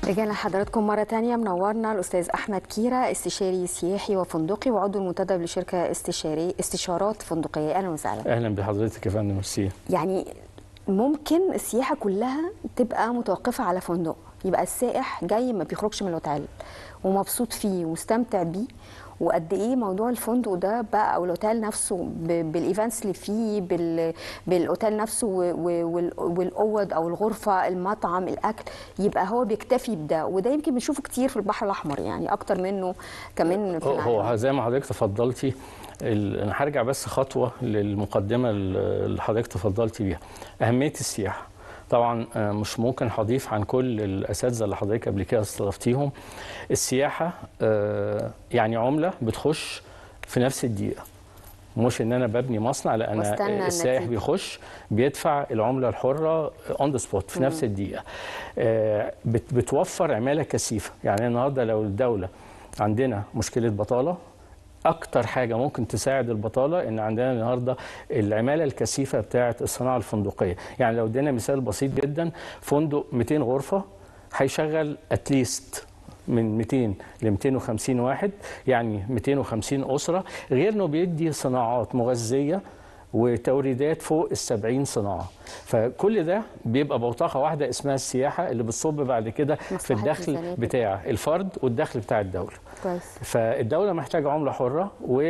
رجعنا لحضراتكم مرة تانية منورنا الأستاذ أحمد كيرة استشاري سياحي وفندقي وعضو المنتدب لشركة استشاري استشارات فندقية أهلا وسهلا اهلا بحضرتك يا فندم ميرسي يعني ممكن السياحة كلها تبقى متوقفة على فندق يبقى السائح جاي ما بيخرجش من الأوتيل ومبسوط فيه ومستمتع بيه وقد ايه موضوع الفندق ده بقى او الاوتيل نفسه ب- بالايفنتس اللي فيه بال... بالاوتيل نفسه و- و- وال- والاوض او الغرفه المطعم الاكل يبقى هو بيكتفي بده وده يمكن بنشوفه كتير في البحر الاحمر يعني اكتر منه كمان في هو- العالم. هو زي ما حضرتك تفضلتي ال- انا هرجع بس خطوه للمقدمه اللي حضرتك تفضلتي بيها اهميه السياحه طبعا آه، مش ممكن هضيف عن كل الاساتذه اللي حضرتك قبل كده استضفتيهم السياحه آه، يعني عمله بتخش في نفس الدقيقه مش ان انا ببني مصنع لا واستنى انا السائح النتيجة. بيخش بيدفع العمله الحره اون ذا سبوت في نفس الدقيقه آه، بت- بتوفر عماله كثيفه يعني النهارده لو الدوله عندنا مشكله بطاله اكتر حاجه ممكن تساعد البطاله ان عندنا النهارده العماله الكثيفه بتاعه الصناعه الفندقيه يعني لو ادينا مثال بسيط جدا فندق 200 غرفه هيشغل اتليست من 200 ل 250 واحد يعني 250 اسره غير انه بيدي صناعات مغذيه وتوريدات فوق ال 70 صناعه فكل ده بيبقى بوتقه واحده اسمها السياحه اللي بتصب بعد كده في مصلحة الدخل ميزانية. بتاع الفرد والدخل بتاع الدوله كويس فالدولة محتاجة عملة حرة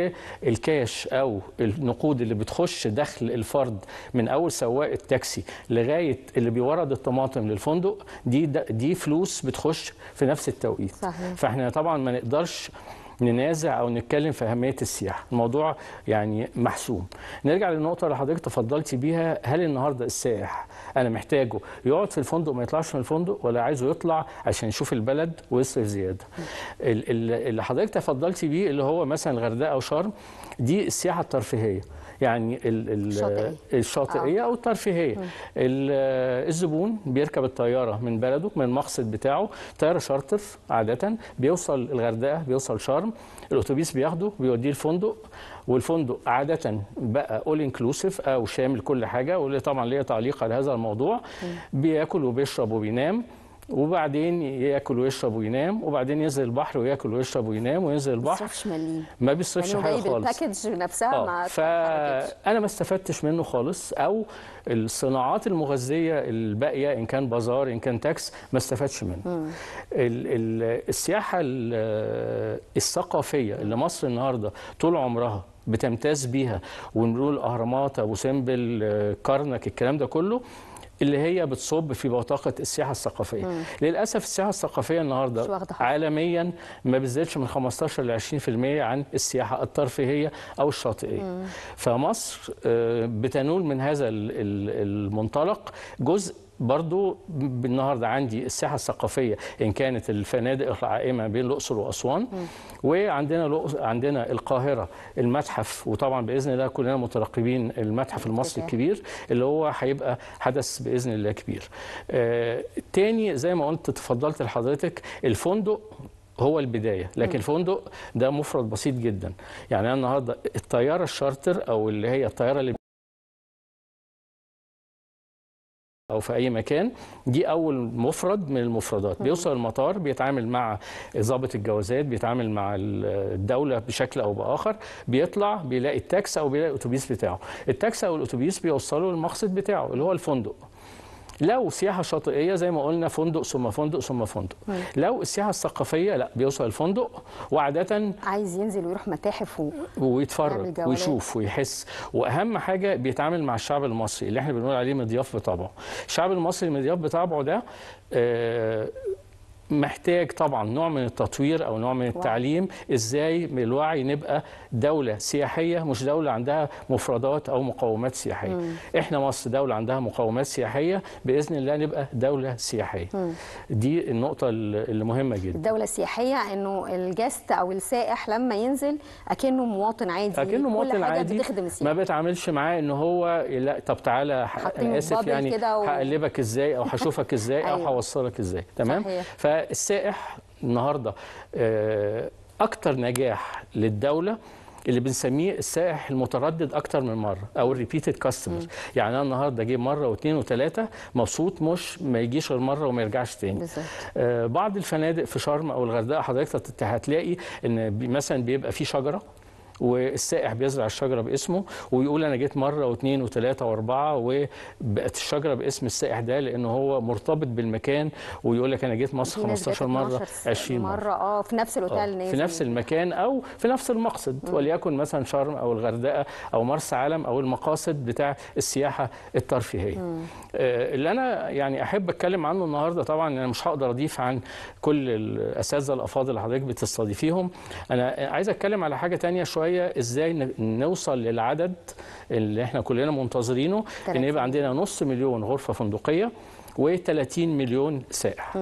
والكاش أو النقود اللي بتخش دخل الفرد من أول سواق التاكسي لغاية اللي بيورد الطماطم للفندق دي دي فلوس بتخش في نفس التوقيت صحيح. فاحنا طبعا ما نقدرش ننازع او نتكلم في اهميه السياحه، الموضوع يعني محسوم. نرجع للنقطه اللي حضرتك تفضلتي بيها، هل النهارده السائح انا محتاجه يقعد في الفندق ما يطلعش من الفندق ولا عايزه يطلع عشان يشوف البلد ويصرف زياده؟ ال- ال- اللي حضرتك تفضلتي بيه اللي هو مثلا الغردقه وشرم دي السياحه الترفيهيه. يعني ال- ال- الشاطئية. الشاطئيه او الترفيهيه ال- الزبون بيركب الطياره من بلده من المقصد بتاعه طياره شارتر عاده بيوصل الغردقه بيوصل شرم الاتوبيس بياخده بيوديه الفندق والفندق عاده بقى اول انكلوسيف او شامل كل حاجه واللي طبعا ليا تعليق على هذا الموضوع بياكل وبيشرب وبينام وبعدين ياكل ويشرب وينام وبعدين ينزل البحر وياكل ويشرب وينام وينزل ما البحر بيصرفش مليم ما بيصرفش يعني هو حاجه جايب خالص الباكج نفسها اه مع على الباكج. فانا ما استفدتش منه خالص او الصناعات المغذيه الباقيه ان كان بازار ان كان تاكس ما استفادش منه ال ال السياحه ال- الثقافيه اللي مصر النهارده طول عمرها بتمتاز بيها ونقول اهرامات ابو سمبل آه، كرنك الكلام ده كله اللي هي بتصب في بوتقه السياحه الثقافيه للاسف السياحه الثقافيه مش النهارده واخدة حقها. عالميا ما بتزيدش من 15 ل 20% عن السياحه الترفيهيه او الشاطئيه فمصر آه، بتنول من هذا ال- ال- المنطلق جزء برضو بالنهارده عندي الساحه الثقافيه ان كانت الفنادق العائمه بين الاقصر واسوان وعندنا الأقص- عندنا القاهره المتحف وطبعا باذن الله كلنا مترقبين المتحف المصري افتتاح. الكبير اللي هو هيبقى حدث باذن الله كبير. آه تاني زي ما قلت تفضلت لحضرتك الفندق هو البدايه لكن الفندق ده مفرد بسيط جدا يعني انا النهارده الطياره الشارتر او اللي هي الطياره اللي او في اي مكان دي اول مفرد من المفردات بيوصل المطار بيتعامل مع ضابط الجوازات بيتعامل مع الدوله بشكل او باخر بيطلع بيلاقي التاكس او بيلاقي الاتوبيس بتاعه التاكس او الاتوبيس بيوصله للمقصد بتاعه اللي هو الفندق لو سياحه شاطئيه زي ما قلنا فندق ثم فندق ثم فندق لو السياحه الثقافيه لا بيوصل الفندق وعاده عايز ينزل ويروح متاحف و... يعمل ويتفرج جولات. ويشوف ويحس واهم حاجه بيتعامل مع الشعب المصري اللي احنا بنقول عليه مضياف بطبعه الشعب المصري المضياف بطبعه ده آه، محتاج طبعا نوع من التطوير او نوع من التعليم ازاي من الوعي نبقى دوله سياحيه مش دوله عندها مفردات او مقومات سياحيه احنا مصر دوله عندها مقومات سياحيه باذن الله نبقى دوله سياحيه دي النقطه اللي مهمه جدا الدولة السياحية انه الجست او السائح لما ينزل اكنه مواطن عادي اكنه كل مواطن حاجة عادي بتخدم ما السياحة بتعاملش معاه ان هو لا طب تعالى ح- حاطينه انا في اسف بابل يعني كده و- هقلبك ازاي او هشوفك ازاي او أيوة. هوصلك ازاي تمام صحيح. فالسائح النهارده آه، اكتر نجاح للدوله اللي بنسميه السائح المتردد اكتر من مره او الريبيتد كاستمر يعني انا النهارده جه مره واثنين وثلاثه مبسوط مش ما يجيش غير مره وما يرجعش تاني بالظبط آه، بعض الفنادق في شرم او الغردقه حضرتك هت- هتلاقي ان بي- مثلا بيبقى في شجره والسائح بيزرع الشجره باسمه ويقول انا جيت مره واثنين وثلاثه واربعه وبقت الشجره باسم السائح ده لان هو مرتبط بالمكان ويقول لك انا جيت مصر في ناس 15 بقت مره 12 20 مره مره اه في نفس آه، الاوتيل في نازل. نفس المكان او في نفس المقصد وليكن مثلا شرم او الغردقه او مرسى علم او المقاصد بتاع السياحه الترفيهيه آه، اللي انا يعني احب اتكلم عنه النهارده طبعا انا مش هقدر اضيف عن كل الاساتذه الافاضل اللي حضرتك بتستضيفيهم انا عايز اتكلم على حاجه تانية شويه ازاي ن- نوصل للعدد اللي احنا كلنا منتظرينه ان 30. يبقى عندنا نص مليون غرفه فندقيه و30 مليون سائح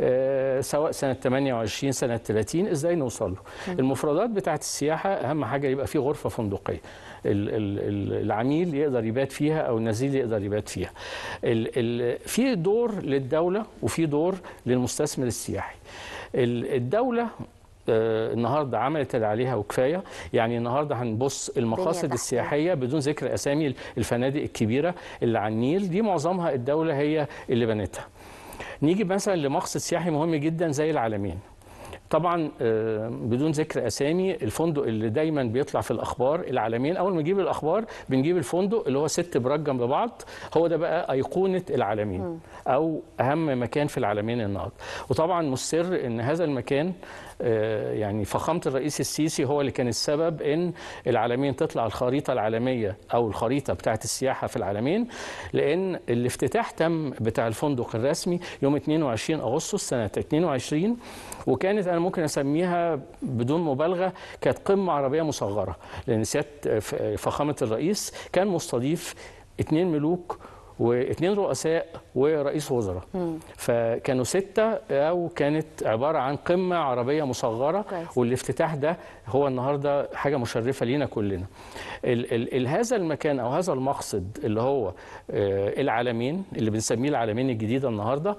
آه سواء سنه 28 سنه 30 ازاي نوصل له المفردات بتاعت السياحه اهم حاجه يبقى في غرفه فندقيه ال- ال- ال- العميل يقدر يبات فيها او النزيل يقدر يبات فيها ال- ال- في دور للدوله وفي دور للمستثمر السياحي ال- الدوله آه، النهارده عملت اللي عليها وكفايه يعني النهارده هنبص المقاصد تحتية. السياحيه بدون ذكر اسامي الفنادق الكبيره اللي على النيل دي معظمها الدوله هي اللي بنتها نيجي مثلا لمقصد سياحي مهم جدا زي العالمين طبعا آه، بدون ذكر اسامي الفندق اللي دايما بيطلع في الاخبار العالمين اول ما نجيب الاخبار بنجيب الفندق اللي هو ست براك جنب بعض هو ده بقى ايقونه العالمين او اهم مكان في العالمين النهارده وطبعا مش سر ان هذا المكان آه، يعني فخامه الرئيس السيسي هو اللي كان السبب ان العالمين تطلع الخريطه العالميه او الخريطه بتاعه السياحه في العالمين لان الافتتاح تم بتاع الفندق الرسمي يوم 22 اغسطس سنه 22 وكانت انا ممكن اسميها بدون مبالغه كانت قمه عربيه مصغره لان سياده ف- فخامه الرئيس كان مستضيف اثنين ملوك واثنين رؤساء ورئيس وزراء فكانوا ستة أو كانت عبارة عن قمة عربية مصغرة كويس. والافتتاح ده هو النهاردة حاجة مشرفة لينا كلنا ال ال ال هذا المكان أو هذا المقصد اللي هو آه العالمين اللي بنسميه العالمين الجديدة النهاردة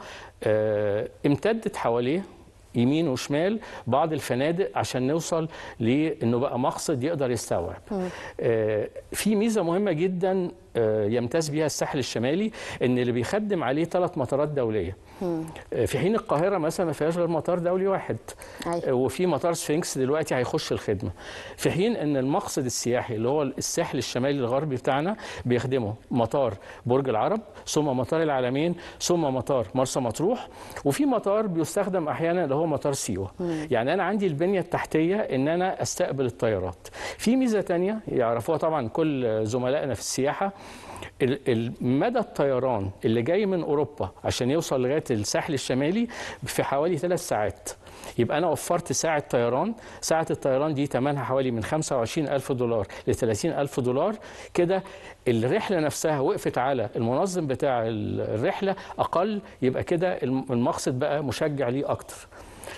آه امتدت حواليه يمين وشمال بعض الفنادق عشان نوصل لانه بقى مقصد يقدر يستوعب آه، في ميزه مهمه جدا آه، يمتاز بها الساحل الشمالي ان اللي بيخدم عليه ثلاث مطارات دوليه آه، في حين القاهره مثلا ما فيهاش غير مطار دولي واحد أيوة. آه، وفي مطار سفنكس دلوقتي هيخش الخدمه في حين ان المقصد السياحي اللي هو الساحل الشمالي الغربي بتاعنا بيخدمه مطار برج العرب ثم مطار العالمين ثم مطار مرسى مطروح وفي مطار بيستخدم احيانا اللي هو مطار سيوه يعني انا عندي البنيه التحتيه ان انا استقبل الطيارات في ميزه تانية يعرفوها طبعا كل زملائنا في السياحه ال- ال- مدى الطيران اللي جاي من اوروبا عشان يوصل لغايه الساحل الشمالي في حوالي ثلاث ساعات يبقى انا وفرت ساعه طيران ساعه الطيران دي ثمنها حوالي من 25 الف دولار ل 30 الف دولار كده الرحله نفسها وقفت على المنظم بتاع ال- الرحله اقل يبقى كده الم- المقصد بقى مشجع ليه اكتر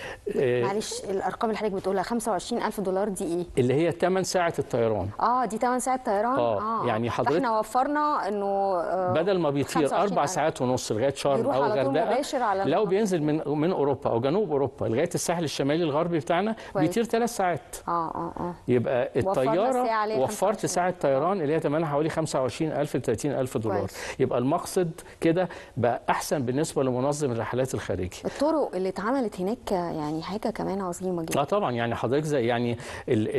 آه، معلش الارقام اللي حضرتك بتقولها 25000 دولار دي ايه؟ اللي هي ثمن ساعه الطيران اه دي 8 ساعات طيران آه، يعني حضرتك- احنا وفرنا انه آه بدل ما بيطير 25 اربع ألف. ساعات ونص لغايه شرم يروح او على طول الغردقه مباشر على لو المحطة. بينزل من من اوروبا او جنوب اوروبا لغايه الساحل الشمالي الغربي بتاعنا كويس. بيطير ثلاث ساعات اه اه اه يبقى وفرنا الطياره الساعة اللي هي وفرت 25. ساعه طيران اللي هي ثمنها حوالي 25000 ل 30000 دولار كويس. يبقى المقصد كده بقى احسن بالنسبه لمنظم الرحلات الخارجي الطرق اللي اتعملت هناك يعني حاجه كمان عظيمه جدا اه طبعا يعني حضرتك زي يعني ال-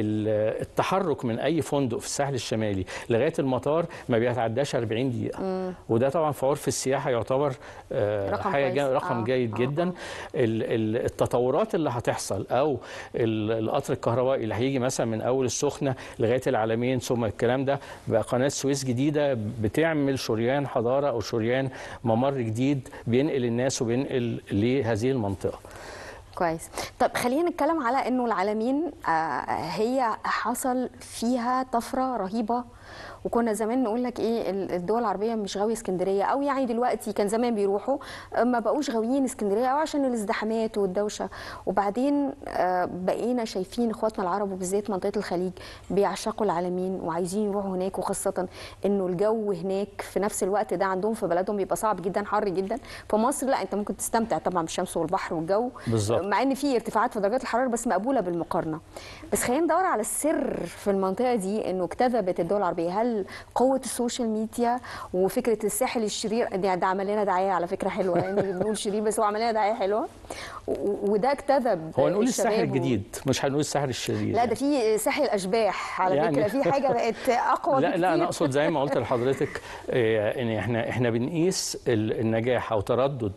ال- التحرك من اي فندق في الساحل الشمالي لغايه المطار ما بيتعداش 40 دقيقه وده طبعا في عرف السياحه يعتبر آه، رقم حاجه كويس. جا- رقم آه، جيد آه، جدا ال- ال- التطورات اللي هتحصل او ال- القطر الكهربائي اللي هيجي مثلا من اول السخنه لغايه العلمين ثم الكلام ده بقى قناه سويس جديده بتعمل شريان حضاره او شريان ممر جديد بينقل الناس وبينقل لهذه المنطقه كويس طب خلينا نتكلم على انه العالمين آه هي حصل فيها طفره رهيبه وكنا زمان نقول لك ايه ال- الدول العربيه مش غاويه اسكندريه او يعني دلوقتي كان زمان بيروحوا آه، ما بقوش غاويين اسكندريه او عشان الازدحامات والدوشه وبعدين آه، بقينا شايفين اخواتنا العرب وبالذات منطقه الخليج بيعشقوا العالمين وعايزين يروحوا هناك وخاصه انه الجو هناك في نفس الوقت ده عندهم في بلدهم بيبقى صعب جدا حر جدا في مصر لا انت ممكن تستمتع طبعا بالشمس والبحر والجو بالظبط. مع ان في ارتفاعات في درجات الحراره بس مقبوله بالمقارنه بس خلينا ندور على السر في المنطقه دي انه اكتذبت الدول العربيه هل قوه السوشيال ميديا وفكره الساحل الشرير ده, ده عمل لنا دعايه على فكره حلوه يعني بنقول شرير بس هو عمل لنا دعايه حلوه و- وده اكتذب هو نقول الشباب الساحل و- الجديد مش هنقول الساحل الشرير لا ده في ساحل اشباح على يعني- فكره في حاجه بقت اقوى لا لا بكتير. انا اقصد زي ما قلت لحضرتك آه، ان احنا احنا بنقيس ال- النجاح او تردد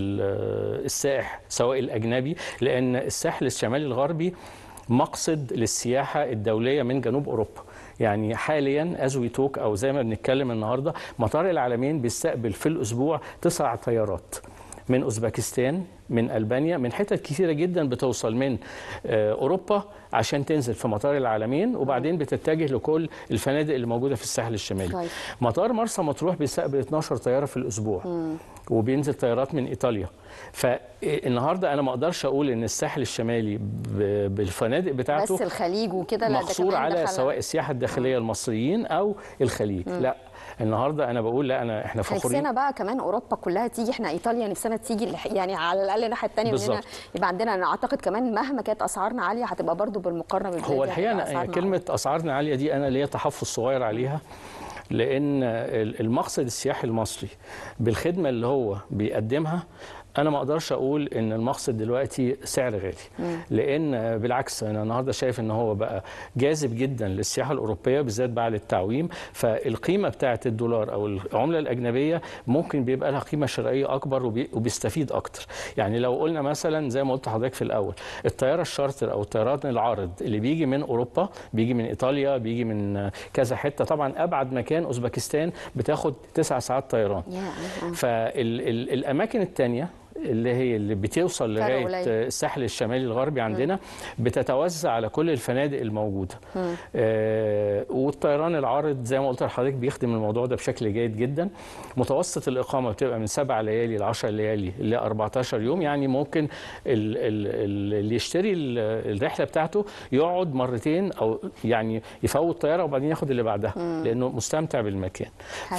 ال- السائح سواء الاجنبي لان الساحل الشمالي الغربي مقصد للسياحه الدوليه من جنوب اوروبا يعني حاليا از وي توك او زي ما بنتكلم النهارده مطار العالمين بيستقبل في الاسبوع تسع طيارات من اوزبكستان من البانيا من حتت كثيره جدا بتوصل من آه، اوروبا عشان تنزل في مطار العالمين وبعدين بتتجه لكل الفنادق اللي موجوده في الساحل الشمالي طيب. مطار مرسى مطروح بيستقبل 12 طياره في الاسبوع وبينزل طيارات من ايطاليا فالنهارده انا ما اقدرش اقول ان الساحل الشمالي ب- بالفنادق بتاعته بس الخليج وكده لا ده مقصور كمان على دخل- سواء السياحه الداخليه المصريين او الخليج لا النهارده انا بقول لا انا احنا فخورين نفسنا بقى كمان اوروبا كلها تيجي احنا ايطاليا نفسنا تيجي الح- يعني على الاقل الناحيه الثانيه مننا بالظبط. يبقى عندنا انا اعتقد كمان مهما كانت اسعارنا عاليه هتبقى برضو بالمقارنه بالبلاد هو دي الحقيقه هتبقى أنا أسعارنا كلمه اسعارنا عاليه دي انا ليا تحفظ صغير عليها لان ال- المقصد السياحي المصري بالخدمه اللي هو بيقدمها انا ما اقدرش اقول ان المقصد دلوقتي سعر غالي لان بالعكس انا النهارده شايف ان هو بقى جاذب جدا للسياحه الاوروبيه بالذات بعد التعويم فالقيمه بتاعه الدولار او العمله الاجنبيه ممكن بيبقى لها قيمه شرائيه اكبر وبي- وبيستفيد اكتر يعني لو قلنا مثلا زي ما قلت لحضرتك في الاول الطياره الشارتر او الطيران العارض اللي بيجي من اوروبا بيجي من ايطاليا بيجي من كذا حته طبعا ابعد مكان اوزبكستان بتاخد تسع ساعات طيران يا آه. فالاماكن الثانيه اللي هي اللي بتوصل فرق لغايه قليل. الساحل الشمالي الغربي عندنا بتتوزع على كل الفنادق الموجوده آه والطيران العارض زي ما قلت لحضرتك بيخدم الموضوع ده بشكل جيد جدا متوسط الاقامه بتبقى من سبع ليالي ل 10 ليالي ل 14 يوم يعني ممكن ال- ال- ال- اللي يشتري ال- الرحله بتاعته يقعد مرتين او يعني يفوت طياره وبعدين ياخد اللي بعدها لانه مستمتع بالمكان حلو.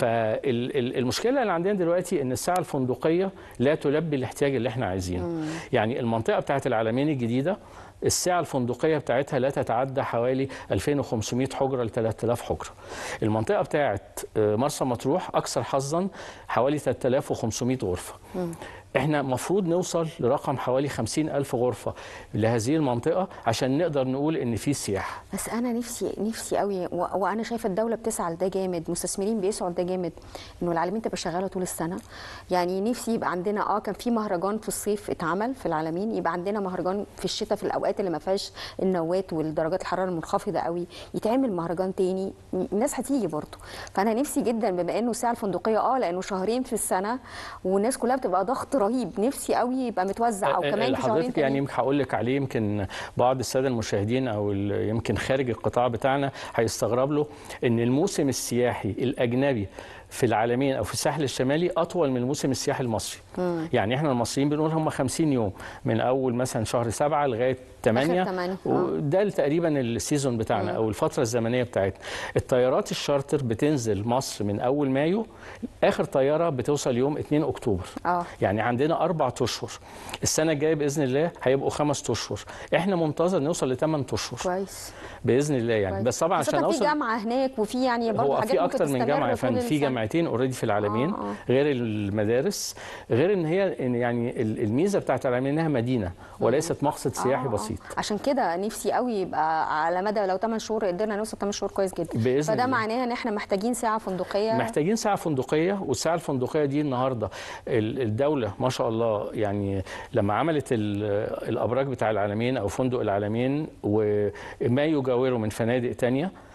فالمشكله اللي عندنا دلوقتي ان الساعه الفندقيه لا تلبي الاحتياج اللي احنا عايزينه يعني المنطقه بتاعت العالمين الجديده السعة الفندقية بتاعتها لا تتعدى حوالي 2500 حجرة ل 3000 حجرة. المنطقة بتاعت آه، مرسى مطروح أكثر حظا حوالي 3500 غرفة. احنا مفروض نوصل لرقم حوالي 50 ألف غرفة لهذه المنطقة عشان نقدر نقول إن في سياحة. بس انا نفسي نفسي قوي و- وانا شايفه الدوله بتسعى لده جامد مستثمرين بيسعوا لده جامد انه العالمين تبقى شغاله طول السنه يعني نفسي يبقى عندنا اه كان في مهرجان في الصيف اتعمل في العالمين يبقى عندنا مهرجان في الشتاء في الاوقات اللي ما فيهاش النوات والدرجات الحراره المنخفضه قوي يتعمل مهرجان تاني الناس هتيجي برضه فانا نفسي جدا بما انه الساعه الفندقيه اه لانه شهرين في السنه والناس كلها بتبقى ضغط رهيب نفسي قوي يبقى متوزع او اللي كمان في شهرين حضرتك يعني تانيين. يمكن هقول لك عليه يمكن بعض الساده المشاهدين او ال- يمكن خارج القطاع بتاعنا هيستغرب له ان الموسم السياحي الاجنبي في العالمين او في الساحل الشمالي اطول من الموسم السياحي المصري يعني احنا المصريين بنقول هم 50 يوم من اول مثلا شهر سبعة لغايه 8 تمانية، آه. وده تقريبا السيزون بتاعنا او الفتره الزمنيه بتاعتنا الطيارات الشارتر بتنزل مصر من اول مايو اخر طياره بتوصل يوم 2 اكتوبر اه يعني عندنا أربع أشهر السنة الجاية بإذن الله هيبقوا خمس أشهر إحنا منتظر نوصل لثمان أشهر كويس بإذن الله يعني كويس. بس طبعا عشان خاصة في أوصل جامعه هناك وفي يعني برضه هو حاجات في ممكن اكتر من تستمر جامعه يا طول فندم في السنة. جامعتين اوريدي في العالمين آه، آه. غير المدارس غير ان هي إن يعني ال- الميزه بتاعت العالمين انها مدينه وليست مقصد سياحي آه، آه. بسيط عشان كده نفسي قوي يبقى على مدى لو 8 شهور قدرنا نوصل 8 شهور كويس جدا بإذن فده الله. معناه ان احنا محتاجين ساعه فندقيه محتاجين ساعة فندقية والساعة الفندقية دي النهاردة ال- الدولة ما شاء الله يعني لما عملت ال- الأبراج بتاع العالمين أو فندق العالمين وما يجاوره من فنادق تانية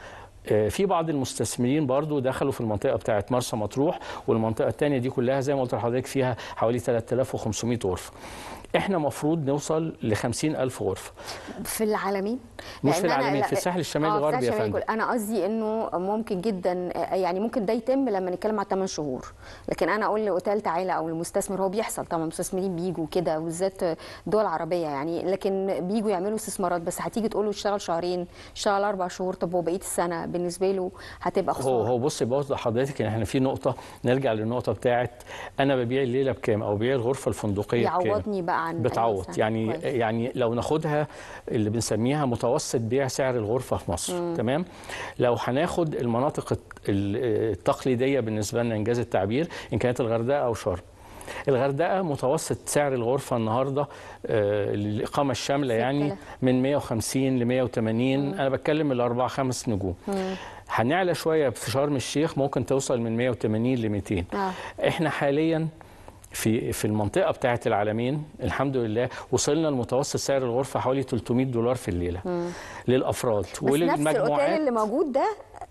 آه، في بعض المستثمرين برضو دخلوا في المنطقه بتاعه مرسى مطروح والمنطقه الثانيه دي كلها زي ما قلت لحضرتك فيها حوالي 3500 غرفه احنا مفروض نوصل ل 50000 غرفه في العالمين مش لأن في أنا- العالمين، لا- في الساحل الشمالي آه، الغربي يا الساحل الشمالي فندم. كله. انا قصدي انه ممكن جدا يعني ممكن ده يتم لما نتكلم على 8 شهور لكن انا اقول لاوتيل تعالى او المستثمر هو بيحصل طبعا المستثمرين بيجوا كده وبالذات دول عربيه يعني لكن بيجوا يعملوا استثمارات بس هتيجي تقول له اشتغل شهرين اشتغل اربع شهور طب وبقيه السنه بالنسبه له هتبقى هو خساره هو بص بوضح لحضرتك ان احنا في نقطه نرجع للنقطه بتاعه انا ببيع الليله بكام او ببيع الغرفه الفندقيه بكام يعوضني بقى عن أي بتعوض سنة. يعني كويس. يعني لو ناخدها اللي بنسميها متوسط بيع سعر الغرفه في مصر تمام لو هناخد المناطق الت- ال- التقليديه بالنسبه لنا انجاز التعبير ان كانت الغردقه او شرم الغردقه متوسط سعر الغرفه النهارده آه، الاقامه الشامله يعني 6000. من 150 ل 180 انا بتكلم الاربع خمس نجوم هنعلى شويه في شرم الشيخ ممكن توصل من 180 ل 200 آه. احنا حاليا في في المنطقه بتاعه العالمين الحمد لله وصلنا لمتوسط سعر الغرفه حوالي 300 دولار في الليله للافراد بس نفس الاوتيل اللي موجود ده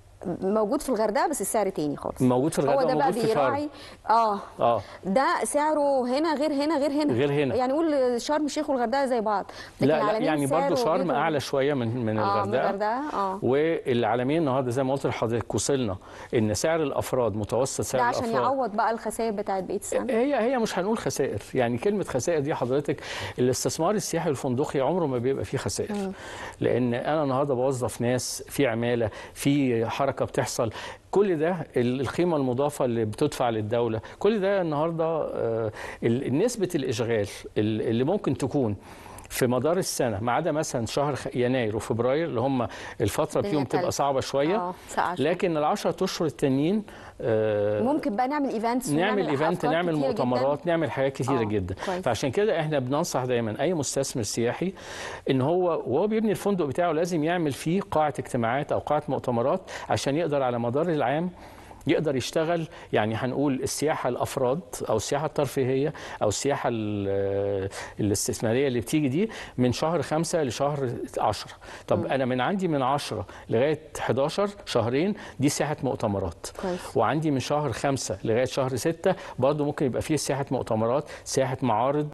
موجود في الغردقه بس السعر تاني خالص موجود في هو الغردقه ده بقى موجود في شرم بيراعي اه اه ده سعره هنا غير هنا غير هنا غير هنا. يعني قول شرم الشيخ والغردقه زي بعض لكن لا لا العلمين يعني برضه سعره شرم غير- اعلى شويه من من اه من الغردقه الغردقه اه والعالمين النهارده زي ما قلت لحضرتك وصلنا ان سعر الافراد متوسط سعر ده عشان الافراد يعوض بقى الخسائر بتاعت بقيه السنه هي هي مش هنقول خسائر يعني كلمه خسائر دي حضرتك الاستثمار السياحي والفندقي عمره ما بيبقى فيه خسائر لان انا النهارده بوظف ناس في عماله في حركه بتحصل كل ده ال- القيمه المضافه اللي بتدفع للدوله كل ده النهارده آه، ال- نسبه الاشغال ال- اللي ممكن تكون في مدار السنه ما عدا مثلا شهر خ- يناير وفبراير اللي هم الفتره الدنيا فيهم بتبقى تلج. صعبه شويه اه ساعة شوية. لكن العشرة اشهر التانيين آه، ممكن بقى نعمل ايفنتس نعمل ايفنت نعمل مؤتمرات نعمل حاجات كتيره آه، جدا كويس. فعشان كده احنا بننصح دايما اي مستثمر سياحي ان هو وهو بيبني الفندق بتاعه لازم يعمل فيه قاعه اجتماعات او قاعه مؤتمرات عشان يقدر على مدار العام يقدر يشتغل يعني هنقول السياحه الافراد او السياحه الترفيهيه او السياحه ال- الاستثماريه اللي بتيجي دي من شهر خمسة لشهر عشرة طب انا من عندي من عشرة لغايه 11 شهرين دي سياحه مؤتمرات كويس. وعندي من شهر خمسة لغايه شهر ستة برضه ممكن يبقى فيه سياحه مؤتمرات سياحه معارض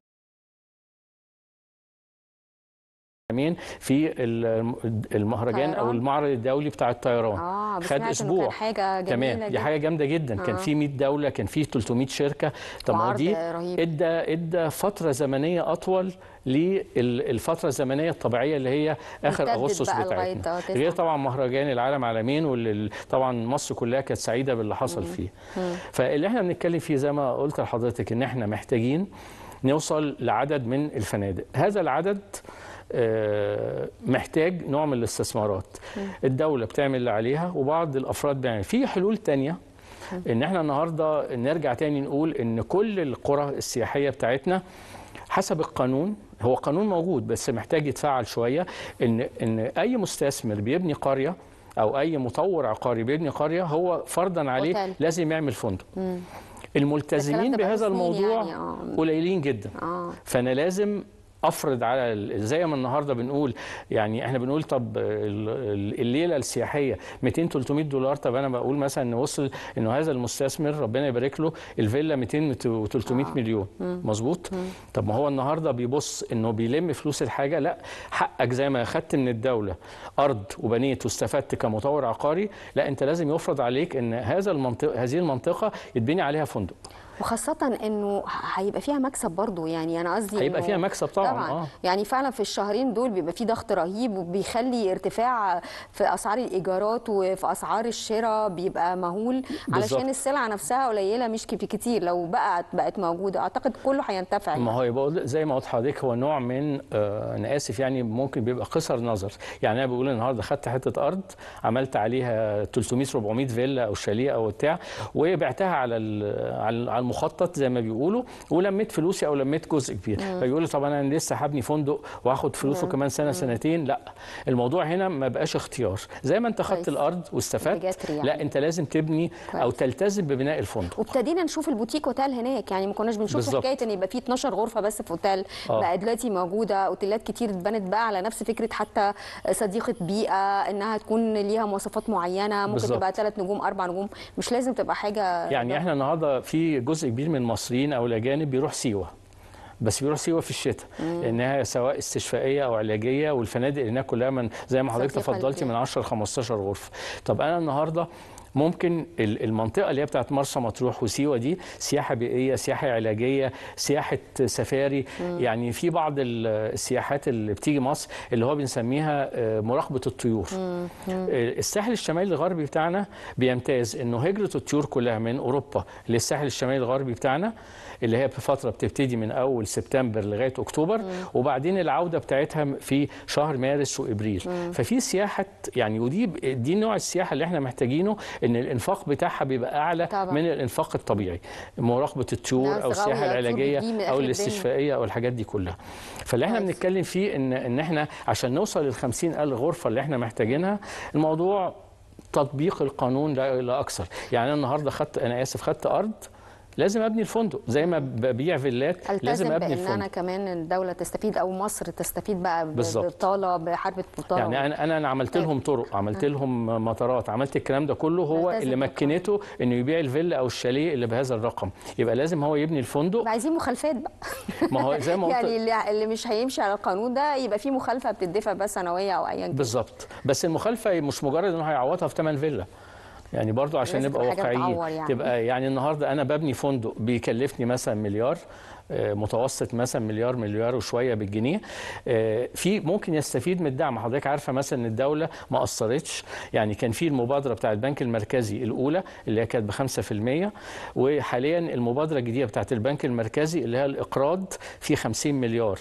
كمان في ال- المهرجان او طيران. المعرض الدولي بتاع الطيران اه بس خد سمعت إنه اسبوع كان حاجه جميله تمام دي جدا. حاجه جامده جدا كان آه. في 100 دوله كان في 300 شركه طب ما هو وعرض دي رهيب. ادى ادى فتره زمنيه اطول للفتره الزمنيه الطبيعيه اللي هي اخر امتدت اغسطس بقى لغاية بتاعتنا تسعة. غير طبعا مهرجان العالم عالمين واللي طبعا مصر كلها كانت سعيده باللي حصل فيه فاللي احنا بنتكلم فيه زي ما قلت لحضرتك ان احنا محتاجين نوصل لعدد من الفنادق هذا العدد آه، محتاج نوع من الاستثمارات الدولة بتعمل اللي عليها وبعض الأفراد بيعمل في حلول تانية ان احنا النهارده نرجع تاني نقول ان كل القرى السياحيه بتاعتنا حسب القانون هو قانون موجود بس محتاج يتفعل شويه ان ان اي مستثمر بيبني قريه او اي مطور عقاري بيبني قريه هو فرضا عليه أوتيل. لازم يعمل فندق الكلام الملتزمين ده بقاله بهذا سنين الموضوع يعني، آه. قليلين جدا اه فانا لازم افرض على ال- زي ما النهارده بنقول يعني احنا بنقول طب ال- ال- الليله السياحيه 200 300 دولار طب انا بقول مثلا ان وصل انه هذا المستثمر ربنا يبارك له الفيلا 200 و 300 آه. مليون مظبوط طب ما هو النهارده بيبص انه بيلم فلوس الحاجه لا حقك زي ما اخدت من الدوله ارض وبنيت واستفدت كمطور عقاري لا انت لازم يفرض عليك ان هذا المنطقه هذه المنطقه يتبني عليها فندق وخاصة انه هيبقى فيها مكسب برضو يعني انا قصدي هيبقى إنه- فيها مكسب طبعاً، آه. يعني فعلا في الشهرين دول بيبقى في ضغط رهيب وبيخلي ارتفاع في اسعار الايجارات وفي اسعار الشراء بيبقى مهول بالظبط. علشان السلعة نفسها قليلة مش كت- كتير لو بقت بقت موجودة اعتقد كله هينتفع ما يعني. هو يبقى زي ما قلت لحضرتك هو نوع من آه انا اسف يعني ممكن بيبقى قصر نظر يعني انا بقول النهارده خدت حته ارض عملت عليها 300 400 فيلا او شاليه او بتاع وبعتها على ال- على على المخطط زي ما بيقولوا ولميت فلوسي او لميت جزء كبير فيقول لي طب انا لسه هبني فندق واخد فلوسه كمان سنه سنتين لا الموضوع هنا ما بقاش اختيار زي ما انت خدت كويس. الارض واستفدت بجاتري يعني. لا انت لازم تبني او كويس. تلتزم ببناء الفندق وابتدينا نشوف البوتيك اوتيل هناك يعني ما كناش بنشوف بالظبط. حكايه ان يبقى في 12 غرفه بس في اوتيل آه. بقى دلوقتي موجوده اوتيلات كتير اتبنت بقى على نفس فكره حتى صديقه بيئه انها تكون ليها مواصفات معينه ممكن بالظبط. تبقى ثلاث نجوم اربع نجوم مش لازم تبقى حاجه يعني احنا النهارده في جزء كبير من المصريين او الاجانب بيروح سيوه بس بيروح سيوه في الشتاء لانها سواء استشفائيه او علاجيه والفنادق هناك كلها من زي ما حضرتك صديقة تفضلتي للبيئة. من 10 ل 15 غرفه طب انا النهارده ممكن ال- المنطقه اللي هي بتاعت مرسى مطروح وسيوه دي سياحه بيئيه سياحه علاجيه سياحه سفاري يعني في بعض ال- السياحات اللي بتيجي مصر اللي هو بنسميها آه، مراقبه الطيور آه، الساحل الشمالي الغربي بتاعنا بيمتاز انه هجره الطيور كلها من اوروبا للساحل الشمالي الغربي بتاعنا اللي هي في فتره بتبتدي من اول سبتمبر لغايه اكتوبر وبعدين العوده بتاعتها في شهر مارس وابريل ففي سياحه يعني ودي دي نوع السياحه اللي احنا محتاجينه ان الانفاق بتاعها بيبقى اعلى طبعا. من الانفاق الطبيعي مراقبه الطيور ناس او السياحه غاوية طيور العلاجيه بتجي من آخر او الدنيا. الاستشفائيه او الحاجات دي كلها فاللي احنا كويس. بنتكلم فيه ان ان احنا عشان نوصل لل 50000 غرفه اللي احنا محتاجينها الموضوع تطبيق القانون لا لا اكثر يعني انا النهارده خدت انا اسف خدت ارض لازم ابني الفندق زي ما ببيع فيلات لازم التزم ابني بان انا الفندق كمان الدوله تستفيد او مصر تستفيد بقى ب- بالظبط. ببطاله بحربه بطاله يعني انا انا أنا عملت طيب. لهم طرق عملت لهم مطارات عملت الكلام ده كله هو ملتزم اللي بالقانون. مكنته انه يبيع الفيلا او الشاليه اللي بهذا الرقم يبقى لازم هو يبني الفندق يبقى عايزين مخالفات بقى ما هو زي ما قلت يعني اللي, اللي مش هيمشي على القانون ده يبقى في مخالفه بتدفع بقى سنويه او ايا كان بالظبط بس المخالفه مش مجرد انه هيعوضها في ثمن فيلا يعني برضو عشان لازم نبقى تبقى حاجة واقعيين بتعور يعني. تبقى يعني النهارده انا ببني فندق بيكلفني مثلا مليار آه، متوسط مثلا مليار مليار وشويه بالجنيه آه، في ممكن يستفيد من الدعم حضرتك عارفه مثلا ان الدوله ما قصرتش يعني كان في المبادره بتاعه البنك المركزي الاولى اللي هي كانت ب 5% وحاليا المبادره الجديده بتاعه البنك المركزي اللي هي الاقراض في 50 مليار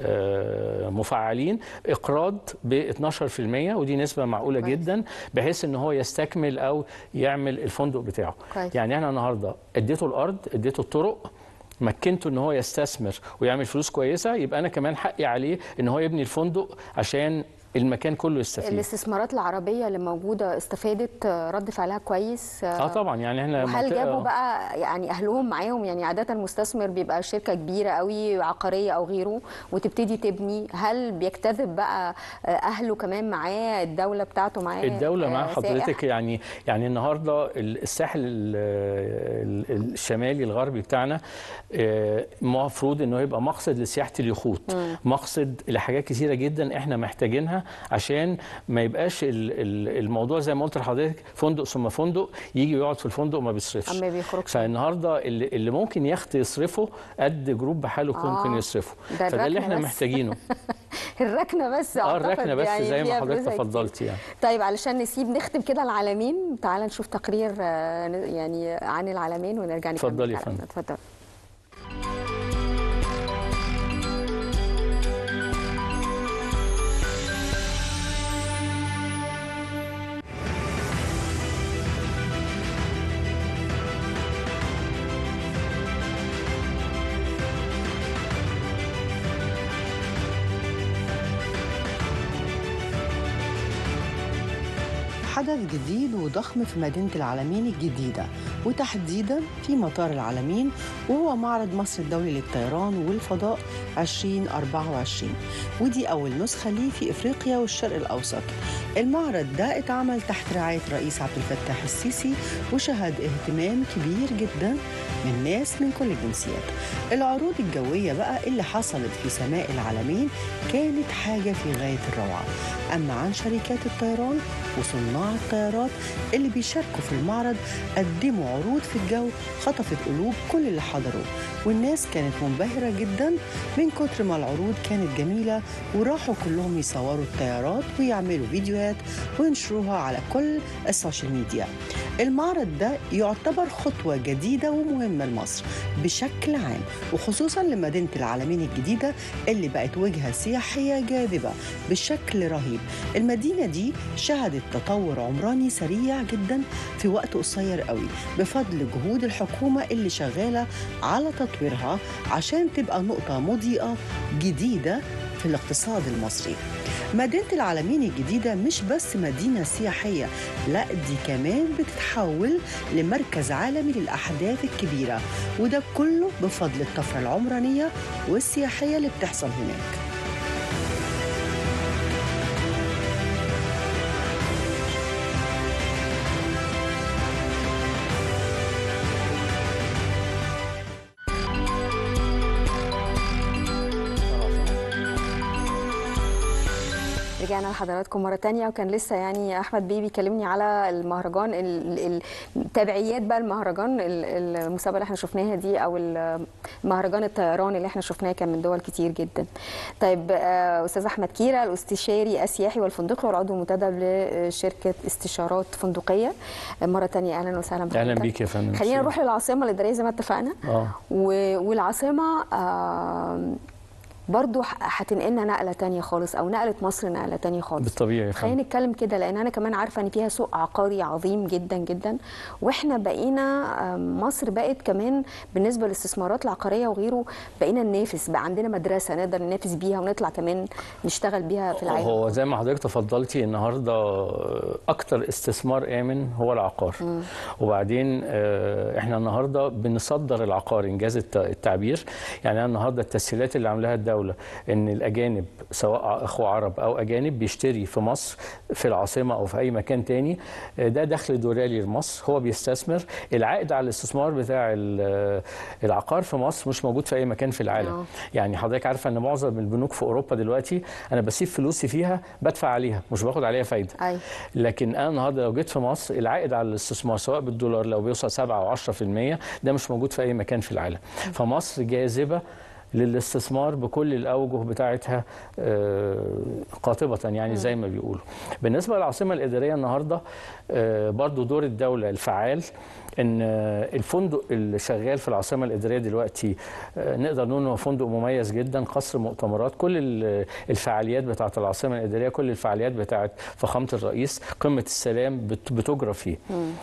آه، مفعلين اقراض ب 12% ودي نسبه معقوله كويس. جدا بحيث ان هو يستكمل او يعمل الفندق بتاعه كويس. يعني انا النهارده اديته الارض اديته الطرق مكنته ان هو يستثمر ويعمل فلوس كويسه يبقى انا كمان حقي عليه ان هو يبني الفندق عشان المكان كله يستفيد الاستثمارات العربيه اللي موجوده استفادت آه، رد فعلها كويس اه طبعا يعني احنا وهل منطقة- جابوا بقى يعني اهلهم معاهم يعني عاده المستثمر بيبقى شركه كبيره قوي عقاريه او غيره وتبتدي تبني هل بيجتذب بقى آه، اهله كمان معاه الدوله بتاعته معاه الدولة مع آه، حضرتك سائح؟ يعني يعني النهارده الساحل ال- ال- الشمالي الغربي بتاعنا آه، المفروض انه يبقى مقصد لسياحة اليخوت مقصد لحاجات كثيرة جدا احنا محتاجينها عشان ما يبقاش ال- ال- الموضوع زي ما قلت لحضرتك فندق ثم فندق يجي يقعد في الفندق ما بيصرفش اما بيخرجش فالنهارده اللي, اللي ممكن يخت يصرفه قد جروب بحاله آه، ممكن يصرفه ده فده اللي الركنة احنا بس. محتاجينه الركنه بس اه أعتقد الركنه بس يعني زي فيها ما حضرتك فلوسها كتير. تفضلتي يعني طيب علشان نسيب نختم كده العالمين تعال نشوف تقرير آه، يعني عن العالمين ونرجع نكمل اتفضلي يا كلامنا. فندم. اتفضل حدث جديد وضخم في مدينة العالمين الجديدة وتحديدا في مطار العالمين وهو معرض مصر الدولي للطيران والفضاء 2024 ودي أول نسخة ليه في إفريقيا والشرق الأوسط المعرض ده اتعمل تحت رعاية رئيس عبد الفتاح السيسي وشهد اهتمام كبير جدا من ناس من كل الجنسيات العروض الجوية بقى اللي حصلت في سماء العالمين كانت حاجة في غاية الروعة أما عن شركات الطيران وصناع الطيارات اللي بيشاركوا في المعرض قدموا عروض في الجو خطفت قلوب كل اللي حضروا والناس كانت منبهرة جدا من كتر ما العروض كانت جميلة وراحوا كلهم يصوروا الطيارات ويعملوا فيديوهات وينشروها على كل السوشيال ميديا المعرض ده يعتبر خطوة جديدة ومهمة لمصر بشكل عام وخصوصا لمدينة العالمين الجديدة اللي بقت وجهة سياحية جاذبة بشكل رهيب المدينة دي شهدت تطور تطور عمراني سريع جدا في وقت قصير قوي بفضل جهود الحكومة اللي شغالة على تطويرها عشان تبقى نقطة مضيئة جديدة في الاقتصاد المصري مدينة العالمين الجديدة مش بس مدينة سياحية لا دي كمان بتتحول لمركز عالمي للأحداث الكبيرة وده كله بفضل الطفرة العمرانية والسياحية اللي بتحصل هناك رجعنا لحضراتكم مرة تانية وكان لسه يعني أحمد بيه بيكلمني على المهرجان ال- ال- التبعيات بقى المهرجان ال- المسابقة اللي احنا شفناها دي أو ال- مهرجان الطيران اللي احنا شفناه كان من دول كتير جدا. طيب آه، أستاذ أحمد كيرة الاستشاري السياحي والفندقي والعضو المنتدب لشركة استشارات فندقية. مرة تانية أهلا وسهلا بحضرتك. اهلا بيك يا فندم خلينا نروح للعاصمة الإدارية زي ما اتفقنا. اه و- والعاصمة آم، برضو ح- هتنقلنا نقلة تانية خالص أو نقلت مصر نقلة تانية خالص بالطبيعي يا خلينا فندم نتكلم كده لأن أنا كمان عارفة إن فيها سوق عقاري عظيم جدا جدا وإحنا بقينا آم، مصر بقت كمان بالنسبة للاستثمارات العقارية وغيره بقينا ننافس بقى عندنا مدرسة نقدر ننافس بيها ونطلع كمان نشتغل بيها في العالم هو زي ما حضرتك تفضلتي النهارده اكتر استثمار امن هو العقار وبعدين آه، احنا النهارده بنصدر العقار انجاز الت- التعبير يعني أنا النهارده التسهيلات اللي عاملاها الدوله ان الاجانب سواء اخوه عرب او اجانب بيشتري في مصر في العاصمه او في اي مكان تاني آه، ده دخل دولاري لمصر هو بيستثمر العائد على الاستثمار بتاع ال- العقار في مصر مش موجود في اي مكان في العالم آه. يعني حضرتك عارفه ان معظم البنوك في اوروبا دلوقتي انا بسيب فلوسي فيها بدفع عليها مش باخد عليها فايده أي لكن انا النهارده لو جيت في مصر العائد على الاستثمار سواء بالدولار لو بيوصل 7 او 10% ده مش موجود في اي مكان في العالم فمصر جاذبه للاستثمار بكل الاوجه بتاعتها آه، قاطبه يعني زي ما بيقولوا بالنسبه للعاصمه الاداريه النهارده آه، برضو دور الدوله الفعال ان آه، الفندق اللي شغال في العاصمه الاداريه دلوقتي آه، نقدر نقول انه فندق مميز جدا قصر مؤتمرات كل ال- الفعاليات بتاعه العاصمه الاداريه كل الفعاليات بتاعه فخامه الرئيس قمه السلام بت- بتجرى فيه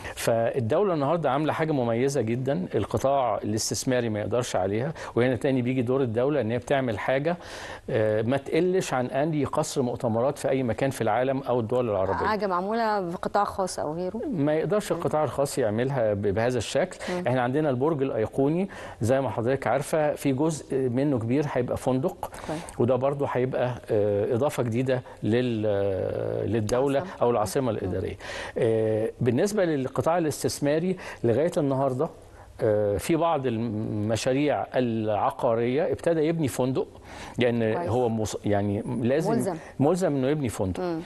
فالدوله النهارده عامله حاجه مميزه جدا القطاع الاستثماري ما يقدرش عليها وهنا تاني بيجي دور الدوله ان هي بتعمل حاجه آه، ما تقلش عن اي قصر مؤتمرات في اي مكان في العالم او الدول العربيه حاجة معمولة بقطاع خاص أو غيره ما يقدرش القطاع الخاص يعملها ب- بهذا الشكل احنا عندنا البرج الايقوني زي ما حضرتك عارفه في جزء منه كبير هيبقى فندق كويس. وده برضه هيبقى آه، اضافه جديده لل آه، للدوله العاصمة. او العاصمه الاداريه آه، بالنسبه للقطاع الاستثماري لغايه النهارده آه، في بعض المشاريع العقاريه ابتدى يبني فندق لان كويس. هو مص... يعني لازم ملزم. ملزم انه يبني فندق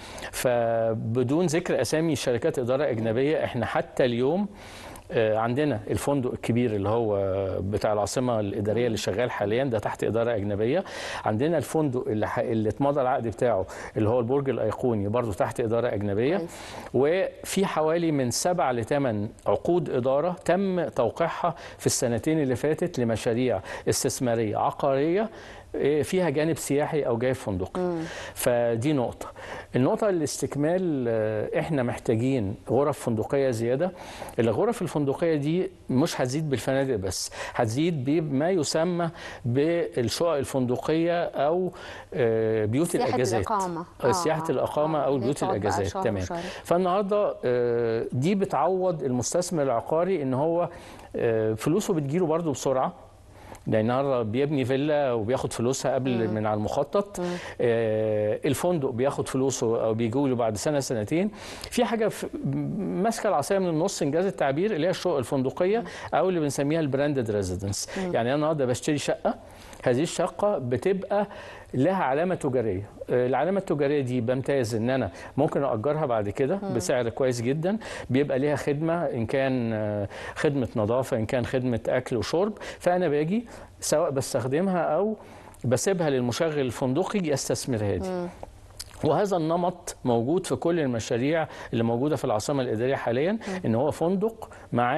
فبدون ذكر اسامي شركات اداره اجنبيه احنا حتى اليوم آه، عندنا الفندق الكبير اللي هو بتاع العاصمه الاداريه اللي شغال حاليا ده تحت اداره اجنبيه عندنا الفندق اللي, ح... اللي اتمضى العقد بتاعه اللي هو البرج الايقوني برضه تحت اداره اجنبيه كويس. وفي حوالي من سبع لثمان عقود اداره تم توقيعها في السنتين اللي فاتت لمشاريع استثماريه عقاريه إيه، فيها جانب سياحي او جانب فندقي فدي نقطه النقطه الاستكمال آه، احنا محتاجين غرف فندقيه زياده الغرف الفندقيه دي مش هتزيد بالفنادق بس هتزيد بما يسمى بالشقق الفندقيه او آه، بيوت سياحة الاجازات الإقامة. آه، آه، سياحه آه، الاقامه آه، او اللي بيوت تقعد بقى الاجازات شهر تمام وشهرين. فالنهارده آه، دي بتعوض المستثمر العقاري ان هو آه، فلوسه بتجيله برضه بسرعه لان النهارده بيبني فيلا وبياخد فلوسها قبل من على المخطط آه الفندق بياخد فلوسه او بيجوا له بعد سنه سنتين في حاجه في- ماسكه العصايه من النص انجاز التعبير اللي هي الشقق الفندقيه او اللي بنسميها البراندد ريزيدنس يعني انا النهارده بشتري شقه هذه الشقه بتبقى لها علامه تجاريه آه، العلامه التجاريه دي بمتاز ان انا ممكن اجرها بعد كده بسعر كويس جدا بيبقى ليها خدمه ان كان آه، خدمه نظافه ان كان خدمه اكل وشرب فانا باجي سواء بستخدمها او بسيبها للمشغل الفندقي يستثمرها دي وهذا النمط موجود في كل المشاريع اللي موجوده في العاصمه الاداريه حاليا ان هو فندق معاه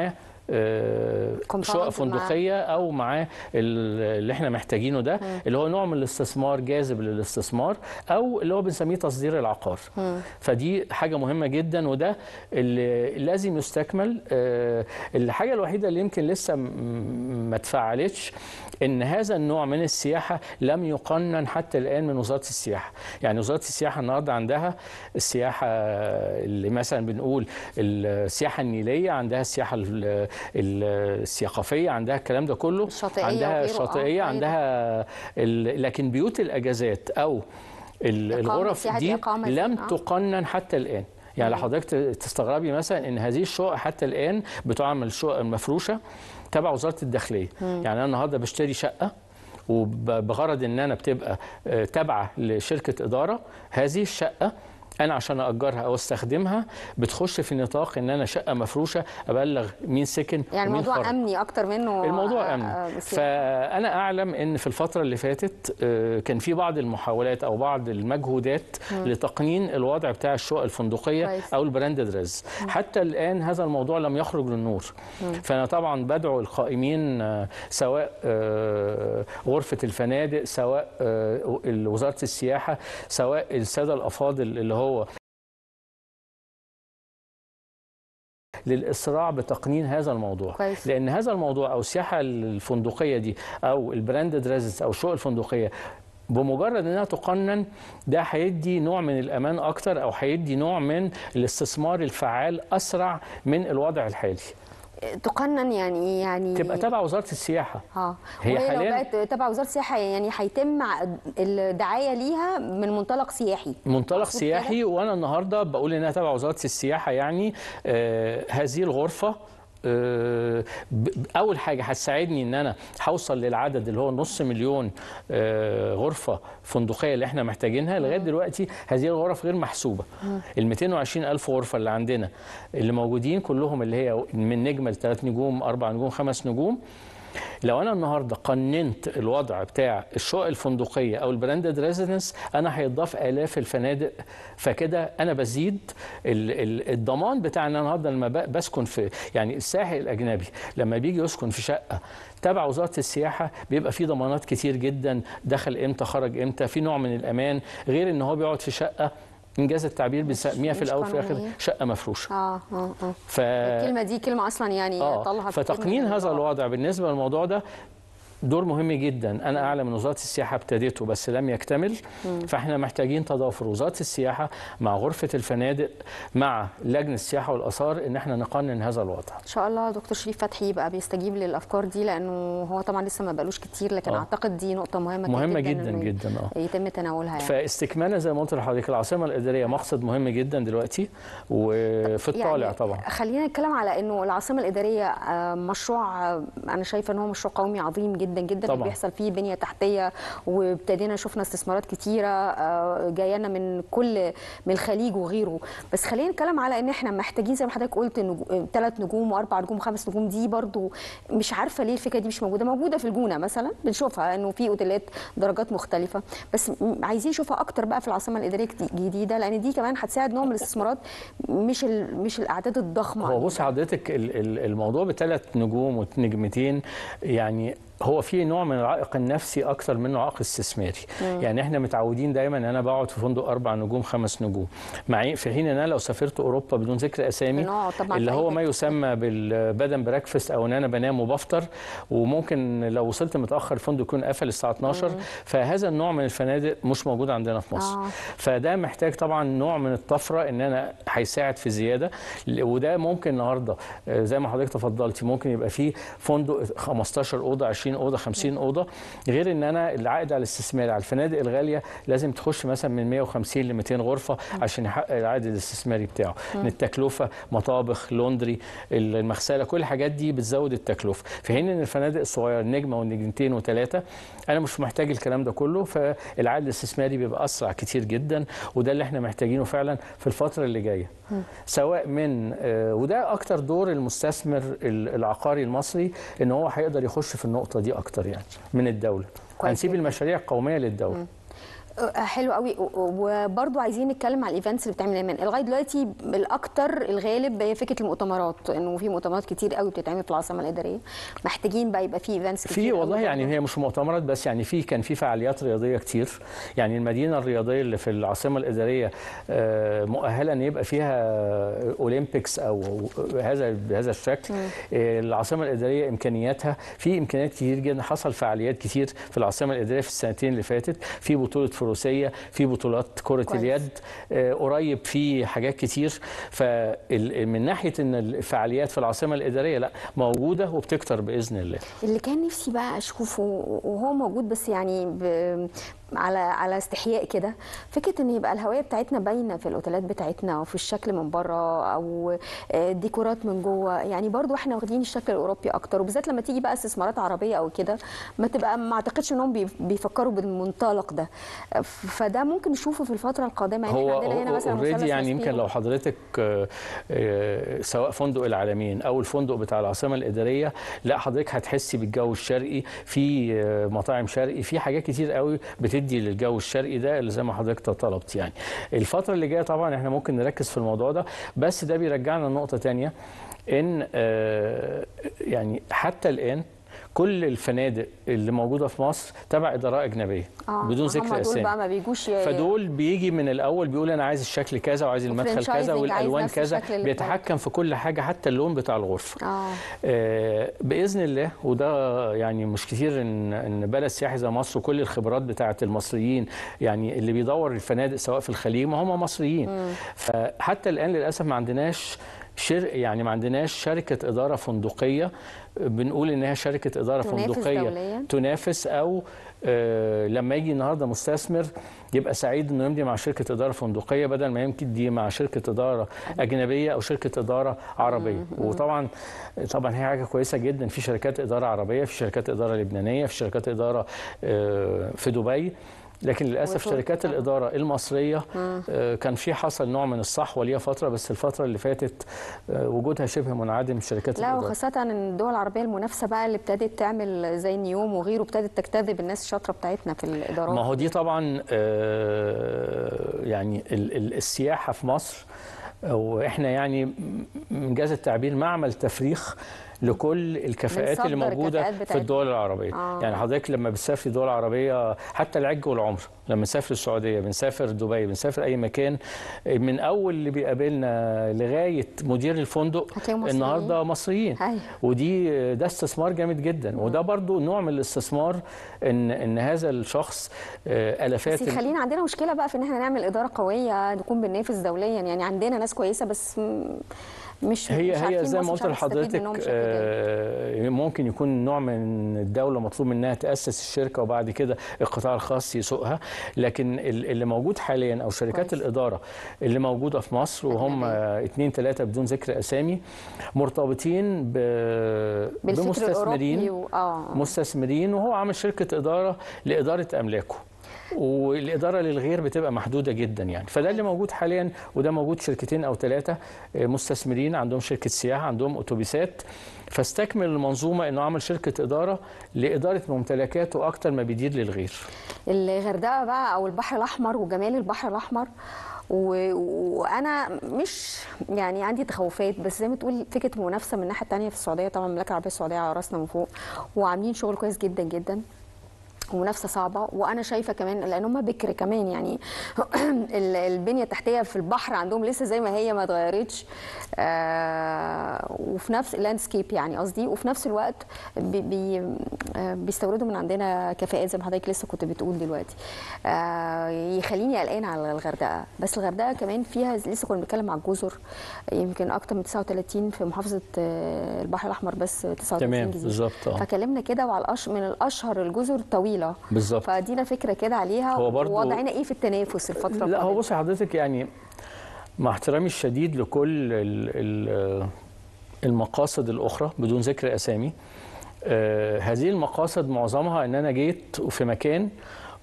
آه، Compound شقق مع- فندقيه او معاه ال- اللي احنا محتاجينه ده اللي هو نوع من الاستثمار جاذب للاستثمار او اللي هو بنسميه تصدير العقار فدي حاجه مهمه جدا وده اللي لازم يستكمل آه، الحاجه الوحيده اللي يمكن لسه م- ما اتفعلتش ان هذا النوع من السياحه لم يقنن حتى الان من وزاره السياحه يعني وزاره السياحه النهارده عندها السياحه اللي مثلا بنقول السياحه النيليه عندها السياحه ال- ال- الثقافيه عندها الكلام ده كله الشاطئية عندها وغيره، آه، الشاطئيه أيوة. عندها ال- لكن بيوت الاجازات او ال- إقامة، الغرف سياحة دي إقامة دي، لم آه. تقنن حتى الان يعني لو حضرتك تستغربي مثلا ان هذه الشقق حتى الان بتعمل شقق مفروشه تبع وزاره الداخليه يعني انا النهارده بشتري شقه وبغرض ان انا بتبقى آه، تابعه لشركه اداره هذه الشقه انا عشان اجرها او استخدمها بتخش في نطاق ان انا شقه مفروشه ابلغ مين سكن يعني ومين الموضوع خرج. امني اكتر منه الموضوع آه، امن آه، سياحة. فانا اعلم ان في الفتره اللي فاتت آه، كان في بعض المحاولات او بعض المجهودات لتقنين الوضع بتاع الشقق الفندقيه كويس. او البراندد ريز حتى الان هذا الموضوع لم يخرج للنور فانا طبعا بدعو القائمين آه، سواء آه، غرفه الفنادق سواء آه، وزاره السياحه سواء الساده الافاضل اللي هو للاسراع بتقنين هذا الموضوع كويس. لان هذا الموضوع او السياحه الفندقيه دي او البراندد ريزنس او الشقق الفندقيه بمجرد انها تقنن ده هيدي نوع من الامان اكتر او هيدي نوع من الاستثمار الفعال اسرع من الوضع الحالي تقنن يعني يعني تبقى تبع وزاره السياحه اه هي وهي لو حالياً- بقت تبع وزاره السياحه يعني هيتم الدعايه ليها من منطلق سياحي منطلق مقصود سياحي وانا النهارده بقول انها تبع وزاره السياحه يعني آه هذه الغرفه آه، ب- اول حاجه هتساعدني ان انا هوصل للعدد اللي هو نص مليون آه، غرفه فندقيه اللي احنا محتاجينها لغايه دلوقتي هذه الغرف غير محسوبه ال 220 الف غرفه اللي عندنا اللي موجودين كلهم اللي هي من نجمه لثلاث نجوم اربع نجوم خمس نجوم لو انا النهارده قننت الوضع بتاع الشقق الفندقيه او البراندد ريزيدنس انا هيضاف الاف الفنادق فكده انا بزيد ال- ال- الضمان بتاع ان انا النهارده لما ب- بسكن في يعني الساحل الاجنبي لما بيجي يسكن في شقه تبع وزاره السياحه بيبقى في ضمانات كتير جدا دخل امتى خرج امتى في نوع من الامان غير ان هو بيقعد في شقه انجاز التعبير بنسميها في مش الاول وفي الاخر قانونية. شقه مفروشه اه اه اه ف الكلمه دي كلمه اصلا يعني طالها اه فتقنين هذا الوضع بالنسبه للموضوع ده دور مهم جدا انا اعلم ان وزاره السياحه ابتدته بس لم يكتمل فاحنا محتاجين تضافر وزاره السياحه مع غرفه الفنادق مع لجنه السياحه والاثار ان احنا نقنن هذا الوضع ان شاء الله دكتور شريف فتحي يبقى بيستجيب للافكار دي لانه هو طبعا لسه ما بقالوش كتير لكن آه. اعتقد دي نقطه مهمه مهمه جدا جدا إنه جدا اه يتم تناولها يعني. فاستكمالا زي ما قلت لحضرتك العاصمه الاداريه مقصد مهم جدا دلوقتي وفي الطالع يعني طبعا خلينا نتكلم على انه العاصمه الاداريه آه، مشروع آه، انا شايفه ان هو مشروع قومي عظيم جدا جدا طبعاً. بيحصل فيه بنيه تحتيه وابتدينا شفنا استثمارات كتيره آه، جايه لنا من كل من الخليج وغيره بس خلينا نتكلم على ان احنا محتاجين زي ما حضرتك قلت ثلاث نجوم واربع نجوم وخمس نجوم دي برضو مش عارفه ليه الفكره دي مش موجوده موجوده في الجونه مثلا بنشوفها انه في اوتيلات درجات مختلفه بس م- عايزين نشوفها اكتر بقى في العاصمه الاداريه الجديده لان دي كمان هتساعد نوع من الاستثمارات مش ال- مش الاعداد الضخمه هو دي. بص حضرتك ال- ال- الموضوع بثلاث نجوم ونجمتين يعني هو في نوع من العائق النفسي اكتر منه عائق استثماري يعني احنا متعودين دايما ان انا بقعد في فندق اربع نجوم خمس نجوم مع في حين ان انا لو سافرت اوروبا بدون ذكر اسامي بنقعد طبعاً اللي في هو أي ما حتة. يسمى بالبدن بريكفاست او ان انا بنام وبفطر وممكن لو وصلت متاخر الفندق يكون قفل الساعه 12 فهذا النوع من الفنادق مش موجود عندنا في مصر آه. فده محتاج طبعا نوع من الطفره ان انا هيساعد في زياده وده ممكن النهارده آه، زي ما حضرتك تفضلتي ممكن يبقى فيه فندق 15 اوضه 20 اوضه 50 اوضه غير ان انا العائد على الاستثمار على الفنادق الغاليه لازم تخش مثلا من 150 ل 200 غرفه عشان يحقق العائد الاستثماري بتاعه ان التكلفه مطابخ لوندري المغسله كل الحاجات دي بتزود التكلفه في حين ان الفنادق الصغيره النجمه والنجمتين وثلاثه انا مش محتاج الكلام ده كله فالعائد الاستثماري بيبقى اسرع كتير جدا وده اللي احنا محتاجينه فعلا في الفتره اللي جايه سواء من آه، وده اكتر دور المستثمر ال- العقاري المصري ان هو هيقدر يخش في النقطه دي اكتر يعني من الدوله كويس هنسيب جداً. المشاريع القوميه للدوله آه، حلو قوي و- وبرضو عايزين نتكلم على الايفنتس اللي بتعمل ايمان لغايه دلوقتي الاكتر الغالب هي فكره المؤتمرات انه في مؤتمرات كتير قوي بتتعمل في العاصمه الاداريه محتاجين بقى يبقى في ايفنتس كتير في قوي والله برضو. يعني هي مش مؤتمرات بس يعني في كان في فعاليات رياضيه كتير يعني المدينه الرياضيه اللي في العاصمه الاداريه آه، مؤهله ان يبقى فيها اولمبيكس او هذا بهذا الشكل آه، العاصمه الاداريه امكانياتها في امكانيات كتير جدا حصل فعاليات كتير في العاصمه الاداريه في السنتين اللي فاتت في بطوله فروسيه في بطولات كره كويس. اليد آه، قريب في حاجات كتير فمن ناحيه ان الفعاليات في العاصمه الاداريه لا موجوده وبتكتر باذن الله اللي كان نفسي بقى اشوفه وهو موجود بس يعني ب... على على استحياء كده فكره ان يبقى الهويه بتاعتنا باينه في الاوتيلات بتاعتنا وفي الشكل من بره او آه، ديكورات من جوه يعني برضو احنا واخدين الشكل الاوروبي اكتر وبالذات لما تيجي بقى استثمارات عربيه او كده ما تبقى ما اعتقدش انهم بي- بيفكروا بالمنطلق ده ف- فده ممكن نشوفه في الفتره القادمه يعني هو احنا عندنا هنا مثلا اوريدي مثلث يعني يمكن ماسبيرو. لو حضرتك آه، آه، سواء فندق العالمين او الفندق بتاع العاصمه الاداريه لا حضرتك هتحسي بالجو الشرقي في آه، مطاعم شرقي في حاجات كتير قوي بتدي للجو الشرقي ده اللي زي ما حضرتك طلبت يعني الفتره اللي جايه طبعا احنا ممكن نركز في الموضوع ده بس ده بيرجعنا لنقطه تانية ان آه، يعني حتى الان كل الفنادق اللي موجوده في مصر تبع اداره اجنبيه آه، بدون هم ذكر دول اسامي بقى ما بيجوش ي- فدول بيجي من الاول بيقول انا عايز الشكل كذا وعايز المدخل كذا وفرنشايزنج عايز والالوان نفس كذا الشكل اللي بيتحكم في كل حاجه حتى اللون بتاع الغرفه اه آه، باذن الله وده يعني مش كتير ان ان بلد سياحي زي مصر وكل الخبرات بتاعه المصريين يعني اللي بيدور الفنادق سواء في الخليج ما هم مصريين فحتى الان للاسف ما عندناش شر يعني ما عندناش شركه اداره فندقيه بنقول انها شركه اداره تنافس فندقيه دولياً؟ تنافس او آه، لما يجي النهارده مستثمر يبقى سعيد انه يمضي مع شركه اداره فندقيه بدل ما يمكن دي مع شركه اداره اجنبيه او شركه اداره عربيه وطبعا طبعا هي حاجه كويسه جدا في شركات اداره عربيه في شركات اداره لبنانيه في شركات اداره آه، في دبي لكن للاسف وتركي شركات طبعاً. الاداره المصريه آه، كان في حصل نوع من الصحوه ليها فتره بس الفتره اللي فاتت آه، وجودها شبه منعدم في شركات لا الاداره وخاصة ان الدول العربية المنافسة بقى اللي ابتدت تعمل زي نيوم وغيره ابتدت تجتذب الناس الشاطرة بتاعتنا في الإدارات ما هو دي طبعا آه، يعني ال- ال- السياحه في مصر واحنا يعني من جاز التعبير معمل تفريخ لكل الكفاءات اللي بنصدر موجوده الكفاءات في بتاعتنا. الدول العربيه آه. يعني حضرتك لما بتسافري دول عربيه حتى العج والعمر لما نسافر السعوديه بنسافر دبي بنسافر اي مكان من اول اللي بيقابلنا لغايه مدير الفندق هتلاقيهم مصريين. النهارده مصريين أيوة. ودي ده استثمار جامد جدا وده برضو نوع من الاستثمار ان ان هذا الشخص آه، الافات بس يخلينا عندنا مشكلة بقى في ان احنا نعمل إدارة قوية نكون بننافس دوليا يعني عندنا ناس كويسة بس م- مش هي مش هي عارفين زي ما مصر قلت مش عارفة تستفيد لحضرتك منهم بشكل جيد. آه، ممكن يكون نوع من الدوله مطلوب منها تاسس الشركه وبعد كده القطاع الخاص يسوقها لكن ال- اللي موجود حاليا او شركات كويس. الاداره اللي موجوده في مصر وهم أجنبية. اثنين ثلاثه بدون ذكر اسامي مرتبطين ب... بالفكر بمستثمرين الأوروبي و... اه مستثمرين وهو عامل شركه اداره لاداره املاكه والاداره للغير بتبقى محدوده جدا يعني فده اللي موجود حاليا وده موجود شركتين او ثلاثه مستثمرين عندهم شركه سياحه عندهم اتوبيسات فاستكمل المنظومه انه عمل شركه اداره لاداره ممتلكاته اكتر ما بيدير للغير الغردقه بقى او البحر الاحمر وجمال البحر الاحمر و... وانا مش يعني عندي تخوفات بس زي ما تقول فكره المنافسه من الناحيه الثانيه في السعوديه طبعا المملكه العربيه السعوديه على راسنا من فوق وعاملين شغل كويس جدا جدا ومنافسه صعبه وانا شايفه كمان لان هم بكر كمان يعني ال- البنيه التحتيه في البحر عندهم لسه زي ما هي ما اتغيرتش آه وفي نفس اللاندسكيب يعني قصدي وفي نفس الوقت بي بي آه بيستوردوا من عندنا كفاءات زي ما حضرتك لسه كنت بتقول دلوقتي آه يخليني قلقان على الغردقه بس الغردقه كمان فيها لسه كنا بنتكلم على الجزر يمكن اكتر من 39 في محافظه آه، البحر الاحمر بس 39 تمام جزيره بالظبط اه فكلمنا كده وعلى الأش... من الاشهر الجزر طويله بالظبط فادينا فكره كده عليها هو برضو- ووضعنا ايه في التنافس الفتره لا هو القادمة؟ بصي حضرتك يعني مع احترامي الشديد لكل ال- ال- المقاصد الاخرى بدون ذكر اسامي آه، هذه المقاصد معظمها ان انا جيت في مكان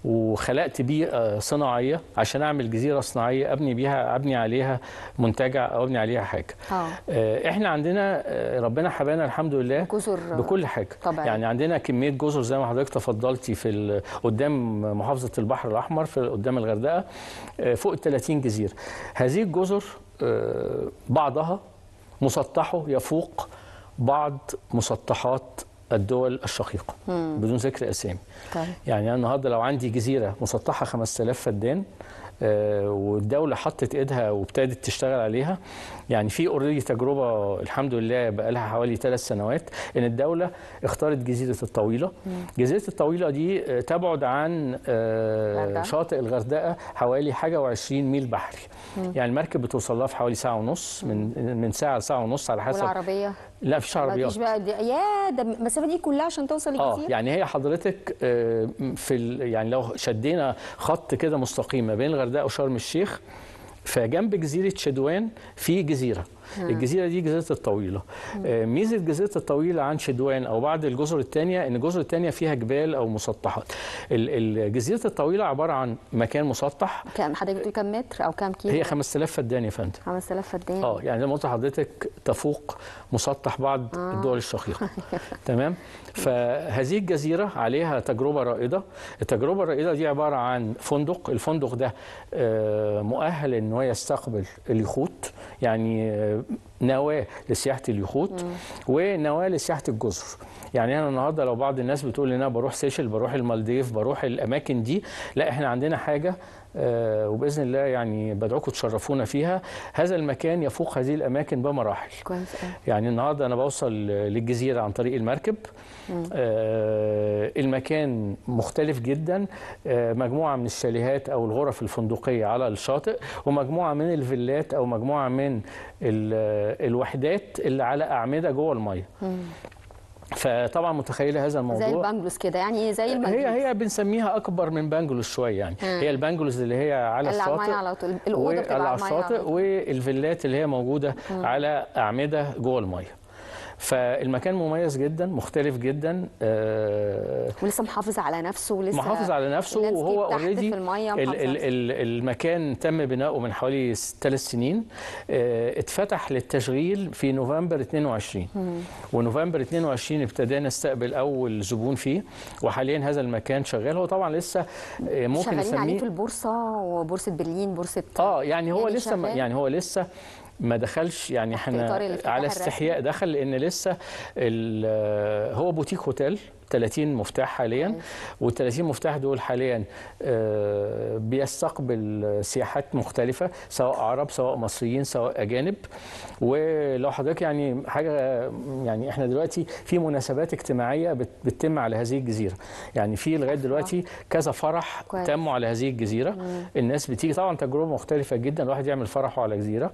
وخلقت بيئه صناعيه عشان اعمل جزيره صناعيه ابني بيها ابني عليها منتجع او ابني عليها حاجه اه آه، احنا عندنا آه، ربنا حبانا الحمد لله جزر بكل حاجه طبيعية. يعني عندنا كميه جزر زي ما حضرتك تفضلتي في ال- قدام محافظه البحر الاحمر في قدام الغردقه آه، فوق ال 30 جزيره هذه الجزر آه، بعضها مسطحه يفوق بعض مسطحات الدول الشقيقه بدون ذكر اسامي طيب يعني انا النهارده لو عندي جزيره مسطحه 5000 فدان آه، والدوله حطت ايدها وابتدت تشتغل عليها يعني في اوريدي تجربه الحمد لله بقى لها حوالي ثلاث سنوات ان الدوله اختارت جزيره الطويله جزيره الطويله دي آه، تبعد عن آه، الغردقة. شاطئ الغردقه حوالي حاجه و20 ميل بحري يعني المركب بتوصل لها في حوالي ساعه ونص من من ساعه لساعه ونص على حسب والعربيه لا مفيش ما عربيات فيش بقى دي... يا ده المسافه دي كلها عشان توصل اه الجزيره يعني هي حضرتك آه، في ال... يعني لو شدينا خط كده مستقيم ما بين الغردقه وشرم الشيخ فجنب جزيره شدوان في جزيره الجزيره دي جزيره الطويله آه، ميزه جزيره الطويله عن شدوان او بعض الجزر الثانيه ان الجزر الثانيه فيها جبال او مسطحات ال- ال- جزيره الطويله عباره عن مكان مسطح كام حضرتك بتقول كام متر او كام كيلو هي 5000 فدان يا فندم 5000 فدان اه يعني زي ما قلت لحضرتك تفوق مسطح بعض آه. الدول الشقيقه تمام فهذه الجزيره عليها تجربه رائده التجربه الرائده دي عباره عن فندق الفندق ده آه، مؤهل ان هو يستقبل اليخوت يعني آه، نواه لسياحه اليخوت ونواه لسياحه الجزر يعني انا النهارده لو بعض الناس بتقول لي انا بروح سيشل بروح المالديف بروح الاماكن دي لا احنا عندنا حاجه آه، وباذن الله يعني بدعوكم تشرفونا فيها هذا المكان يفوق هذه الاماكن بمراحل كويس قوي يعني النهارده انا بوصل للجزيره عن طريق المركب آه المكان مختلف جدا آه مجموعه من الشاليهات او الغرف الفندقيه على الشاطئ ومجموعه من الفيلات او مجموعه من ال- الوحدات اللي على اعمده جوه الميه فطبعا متخيله هذا زي الموضوع البانجلوس كده يعني زي المالديف هي هي بنسميها اكبر من بانجلوس شويه يعني مم. هي البانجلوس اللي هي على اللي على الميه الشاطئ على طول الاوضه بتبقى على على الميه الشاطئ على طول. والفيلات اللي هي موجوده على اعمده جوه الميه فالمكان مميز جدا مختلف جدا آه، ولسه محافظ على نفسه ولسه محافظ على نفسه اللاندسكيب وهو تحت اوريدي في الميه ال- محافظ ال- على نفسه. ال- المكان تم بناؤه من حوالي ثلاث سنين آه، اتفتح للتشغيل في نوفمبر 22 ونوفمبر 22 ابتدينا نستقبل اول زبون فيه وحاليا هذا المكان شغال هو طبعا لسه آه، ممكن شغالين عليه نسميه في البورصه وبورصه برلين بورصه اه يعني هو يعني لسه ما شغال؟ يعني هو لسه ما دخلش يعني تحت احنا إطار الافتتاح على الرسمي. استحياء دخل لان لسه ال- هو بوتيك هوتيل 30 مفتاح حاليا وال 30 مفتاح دول حاليا آه، بيستقبل سياحات مختلفه سواء عرب سواء مصريين سواء اجانب ولو حضرتك يعني حاجه يعني احنا دلوقتي في مناسبات اجتماعيه بت- بتتم على هذه الجزيره يعني في لغايه دلوقتي كذا فرح كويس. تموا على هذه الجزيره الناس بتيجي طبعا تجربه مختلفه جدا الواحد يعمل فرحه على جزيره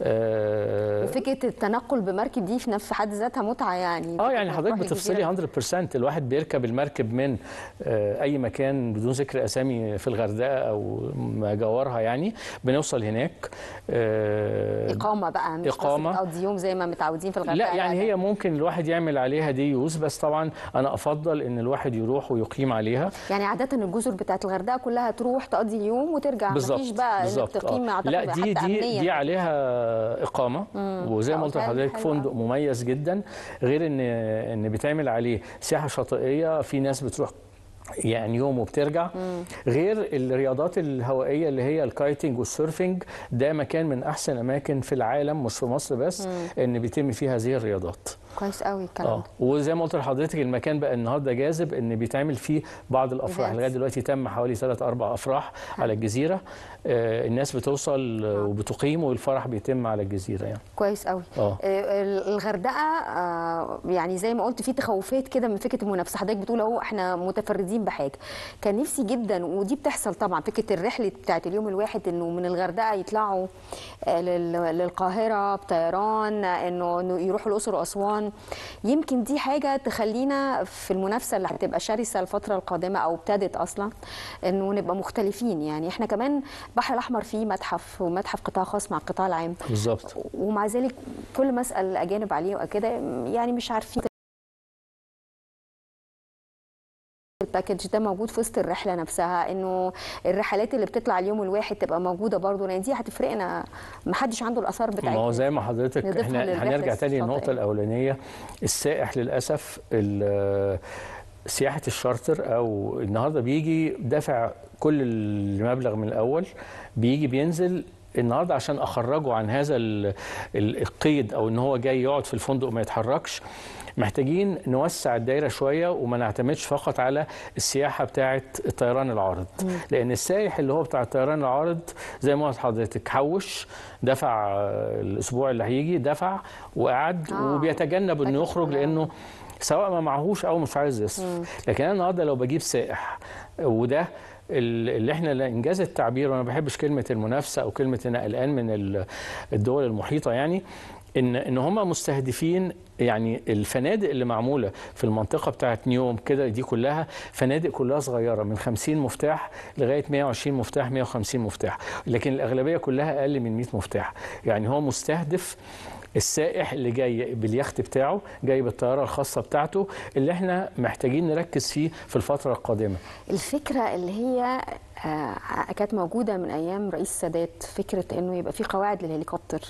آه، وفكره التنقل بمركب دي في نفس في حد ذاتها متعه يعني اه يعني فكرة حضرتك إنك تروح بتفصلي الجزيرة. 100% الواحد بيركب المركب من آه، اي مكان بدون ذكر اسامي في الغردقه او ما جاورها يعني بنوصل هناك آه، اقامه بقى مش إقامة. بس تقضي يوم زي ما متعودين في الغردقه لا يعني هي ممكن الواحد يعمل عليها دي يوز بس طبعا انا افضل ان الواحد يروح ويقيم عليها يعني عاده الجزر بتاعت الغردقه كلها تروح تقضي اليوم وترجع مفيش بالظبط بقى انك بالظبط تقيم آه. اعتقد لا دي حتى دي أمنياً. دي عليها اقامه وزي ما قلت أوتيل لحضرتك حلو فندق مميز جدا غير ان ان بيتعمل عليه سياحه شاطئيه في ناس بتروح يعني يوم وبترجع غير الرياضات الهوائيه اللي هي الكايتنج والسيرفنج ده مكان من احسن اماكن في العالم مش في مصر بس ان بيتم فيه هذه الرياضات كويس قوي الكلام اه ده وزي ما قلت لحضرتك المكان بقى النهارده جاذب ان بيتعمل فيه بعض الافراح Events. لغايه دلوقتي تم حوالي ثلاث اربع افراح على الجزيره آه الناس بتوصل آه، وبتقيم والفرح بيتم على الجزيره يعني كويس قوي اه آه، الغردقه آه، يعني زي ما قلت في تخوفات كده من فكره المنافسه حضرتك بتقول اهو احنا متفردين بحاجه كان نفسي جدا ودي بتحصل طبعا فكره الرحله بتاعت اليوم الواحد انه من الغردقه يطلعوا آه، لل- للقاهره بطيران آه، انه إنه يروحوا الاقصر واسوان يمكن دي حاجه تخلينا في المنافسه اللي هتبقى شرسه الفتره القادمه او ابتدت اصلا انه نبقى مختلفين يعني احنا كمان البحر الاحمر فيه متحف ومتحف قطاع خاص مع القطاع العام بالظبط ومع ذلك كل ما اسال الاجانب عليه وكده يعني مش عارفين الباكج ده موجود في وسط الرحله نفسها انه الرحلات اللي بتطلع اليوم الواحد تبقى موجوده برضه لان دي هتفرقنا ما حدش عنده الاثار ما بتاعتنا هو زي ما حضرتك نضيفها احنا للرحلة هنرجع تاني للنقطه الشاطئة. الاولانيه السائح للاسف ال- سياحه الشارتر او النهارده بيجي دافع كل المبلغ من الاول بيجي بينزل النهارده عشان اخرجه عن هذا ال- ال- القيد او ان هو جاي يقعد في الفندق ما يتحركش محتاجين نوسع الدايره شويه وما نعتمدش فقط على السياحه بتاعه الطيران العارض لان السائح اللي هو بتاع الطيران العارض زي ما قلت حضرتك حوش دفع آه، الاسبوع اللي هيجي دفع وقعد آه. وبيتجنب انه باكج يخرج كلها. لانه سواء ما معهوش او مش عايز يصرف لكن انا النهارده لو بجيب سائح وده ال- اللي احنا لا- انجاز التعبير وانا ما بحبش كلمه المنافسه او كلمه انا قلقان من ال- الدول المحيطه يعني ان ان هم مستهدفين يعني الفنادق اللي معموله في المنطقه بتاعت نيوم كده دي كلها فنادق كلها صغيره من 50 مفتاح لغايه 120 مفتاح 150 مفتاح لكن الاغلبيه كلها اقل من 100 مفتاح يعني هو مستهدف السائح اللي جاي باليخت بتاعه جاي بالطياره الخاصه بتاعته اللي احنا محتاجين نركز فيه في الفتره القادمه الفكره اللي هي آه، كانت موجوده من ايام رئيس السادات فكره انه يبقى في قواعد للهليكوبتر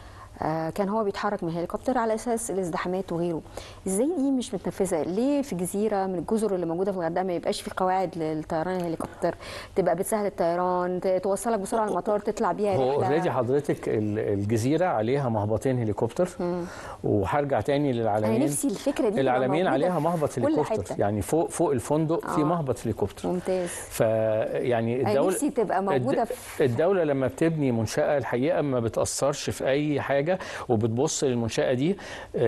آه، كان هو بيتحرك من الهليكوبتر على اساس الازدحامات وغيره ازاي دي مش متنفذه ليه في جزيره من الجزر اللي موجوده في الغردقه ما يبقاش في قواعد للطيران الهليكوبتر تبقى بتسهل الطيران ت- توصلك بسرعه المطار تطلع بيها هو رحله اوريدي حضرتك ال- الجزيره عليها مهبطين هليكوبتر وهرجع تاني انا للعلمين نفسي الفكره دي تبقى العلمين موجودة عليها في مهبط كل هليكوبتر حتة. يعني فوق فوق الفندق في آه. مهبط هليكوبتر ممتاز فيعني أنا الدولة نفسي تبقى موجودة الد- في- الدولة لما بتبني منشأة الحقيقة ما بتأثرش في أي حاجة وبتبص للمنشأة دي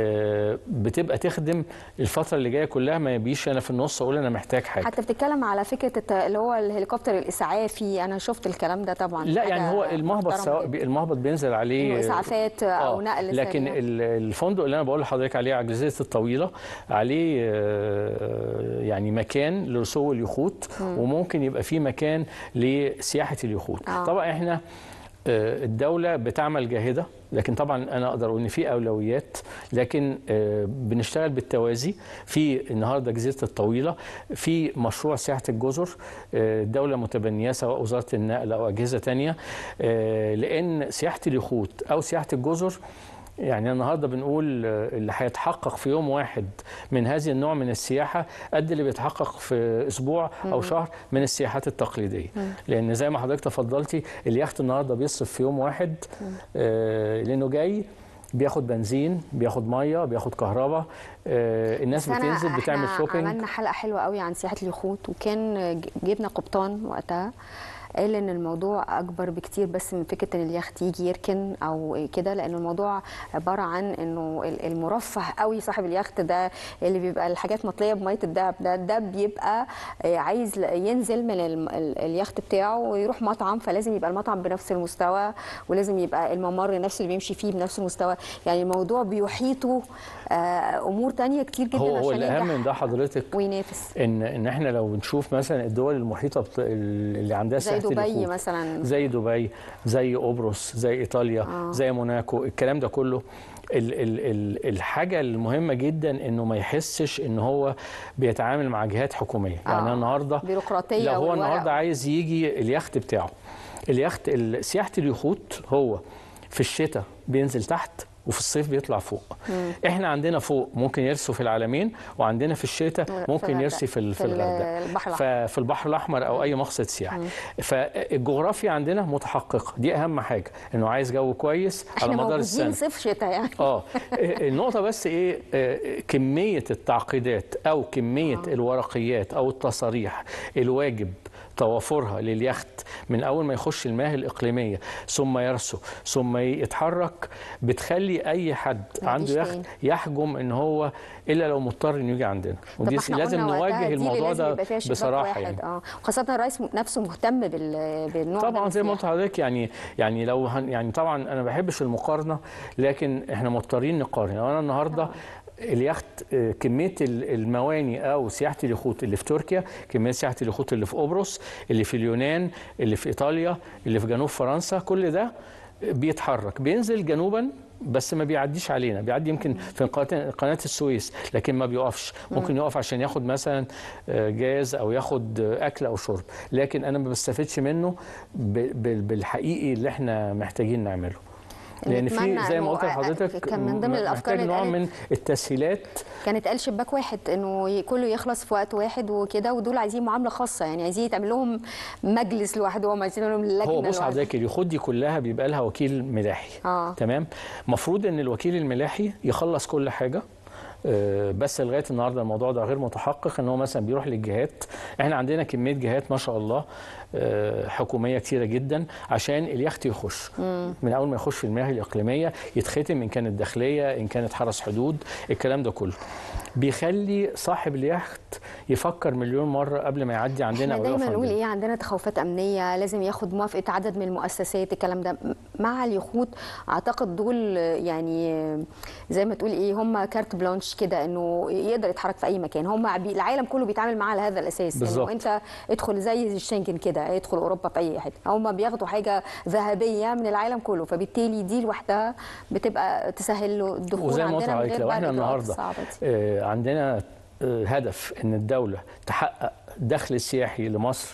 آه، بتبقى تخدم الفترة اللي جاية كلها ما يبيش أنا في النص أقول أنا محتاج حاجة حتى بتتكلم على فكره الت- اللي هو الهليكوبتر الاسعافي انا شفت الكلام ده طبعا لا حاجة يعني هو المهبط محترمة سواء جداً. بي- المهبط بينزل عليه إنه اسعافات او آه، نقل لكن سريع. ال- الفندق اللي انا بقول لحضرتك عليه على جزيره الطويله عليه آه، يعني مكان لرسو اليخوت وممكن يبقى فيه مكان لسياحه اليخوت آه. طبعا احنا آه، الدولة بتعمل جاهدة لكن طبعا أنا أقدر أقول إن في أولويات لكن آه، بنشتغل بالتوازي في النهاردة جزيرة الطويلة في مشروع سياحة الجزر آه، الدولة متبنية سواء وزارة النقل أو أجهزة تانية آه، لأن سياحة اليخوت أو سياحة الجزر يعني النهارده بنقول آه، اللي هيتحقق في يوم واحد من هذه النوع من السياحه قد اللي بيتحقق في اسبوع او شهر من السياحات التقليديه لان زي ما حضرتك تفضلتي اليخت النهارده بيصرف في يوم واحد آه، لانه جاي بياخد بنزين بياخد ميه بياخد كهرباء آه، الناس بس أنا- بتنزل بتعمل إحنا شوبينج عملنا حلقه حلوه قوي عن سياحه اليخوت وكان ج- جبنا قبطان وقتها قال ان الموضوع اكبر بكتير بس من فكره ان اليخت يجي يركن او كده لان الموضوع عباره عن انه ال- المرفه قوي صاحب اليخت ده اللي بيبقى الحاجات مطليه بميه الدهب ده ده بيبقى آه، عايز ل- ينزل من الم- ال- اليخت بتاعه ويروح مطعم فلازم يبقى المطعم بنفس المستوى ولازم يبقى الممر نفس اللي بيمشي فيه بنفس المستوى يعني الموضوع بيحيطه آه، امور تانية كتير جدا هو هو عشان الاهم ينجح من ده حضرتك وينافس ان ان احنا لو بنشوف مثلا الدول المحيطه بت- اللي عندها زي سياحه دبي اليخوت مثلا زي دبي زي قبرص زي ايطاليا آه. آه. زي موناكو الكلام ده كله ال ال ال الحاجه المهمه جدا انه ما يحسش ان هو بيتعامل مع جهات حكوميه يعني آه. أنا النهارده بيروقراطيه لو هو والورق. النهارده عايز يجي اليخت بتاعه اليخت ال- سياحه اليخوت هو في الشتاء بينزل تحت وفي الصيف بيطلع فوق مم. احنا عندنا فوق ممكن يرسوا في العلمين وعندنا في الشتاء في ممكن الغردقة. يرسي في ال- في في الغردقه البحر الأحمر. ففي البحر الاحمر او اي مقصد سياحي فالجغرافيا عندنا متحققه دي اهم حاجه انه عايز جو كويس على احنا مدار موجودين السنه صيف شتاء يعني اه النقطة بس ايه آه، كمية التعقيدات او كمية آه. الورقيات او التصاريح الواجب توافرها لليخت من اول ما يخش المياه الاقليميه ثم يرسو ثم يتحرك بتخلي اي حد ما عنده يجيش يخت تاني. يحجم ان هو الا لو مضطر انه يجي عندنا طب ودي ما احنا لازم قلنا وقتها نواجه دي اللي الموضوع لازم ده يبقى فيها شباك بصراحه واحد يعني اه خاصه الرئيس نفسه مهتم بال... بالنوع ده طبعا من زي ما قلت السياحة. لحضرتك يعني يعني لو هن يعني طبعا انا ما بحبش المقارنه لكن احنا مضطرين نقارن لو انا النهارده اليخت آه، كميه ال- المواني او سياحه اليخوت اللي في تركيا كميه سياحه اليخوت اللي في قبرص اللي في اليونان اللي في ايطاليا اللي في جنوب فرنسا كل ده بيتحرك بينزل جنوبا بس ما بيعديش علينا بيعدي يمكن في قناه قناة السويس لكن ما بيقفش ممكن يقف عشان ياخد مثلا آه، جاز او ياخد آه، اكل او شرب لكن انا ما بستفدش منه ب- ب- بالحقيقي اللي احنا محتاجين نعمله لان في نتمنى زي ما إنه قلت لحضرتك كان من ضمن م- الأفكار محتاج اللي نوع اتقالت من التسهيلات كان اتقال شباك واحد انه ي- كله يخلص في وقت واحد وكده ودول عايزين معامله خاصه يعني عايزين يتعمل لهم مجلس لوحدهم عايزين لهم لجنه هو بص لوحدهم. حضرتك اليخوت دي كلها بيبقى لها وكيل ملاحي اه تمام المفروض ان الوكيل الملاحي يخلص كل حاجه آه، بس لغايه النهارده الموضوع ده غير متحقق ان هو مثلا بيروح للجهات احنا عندنا كميه جهات ما شاء الله آه، حكوميه كتيره جدا عشان اليخت يخش من اول ما يخش في المياه الاقليميه يتختم ان كانت داخليه ان كانت حرس حدود الكلام ده كله بيخلي صاحب اليخت يفكر مليون مره قبل ما يعدي عندنا احنا أو دايما يقف نقول عندنا. ايه عندنا تخوفات امنيه لازم ياخد موافقه عدد من المؤسسات الكلام ده م- مع اليخوت اعتقد دول يعني زي ما تقول ايه هم كارت بلانش كده انه يقدر يتحرك في اي مكان هم بي العالم كله بيتعامل معاه على هذا الاساس بالظبط. انه انت ادخل زي الشنجن كده ادخل اوروبا في اي حته هم بياخدوا حاجه ذهبيه من العالم كله فبالتالي دي لوحدها بتبقى تسهل له الدخول وزي ما قلت عندنا من لحضرتك غير لو بقى احنا الإجراءات النهارده الصعبة دي. آه، عندنا آه، هدف ان الدوله تحقق دخل سياحي لمصر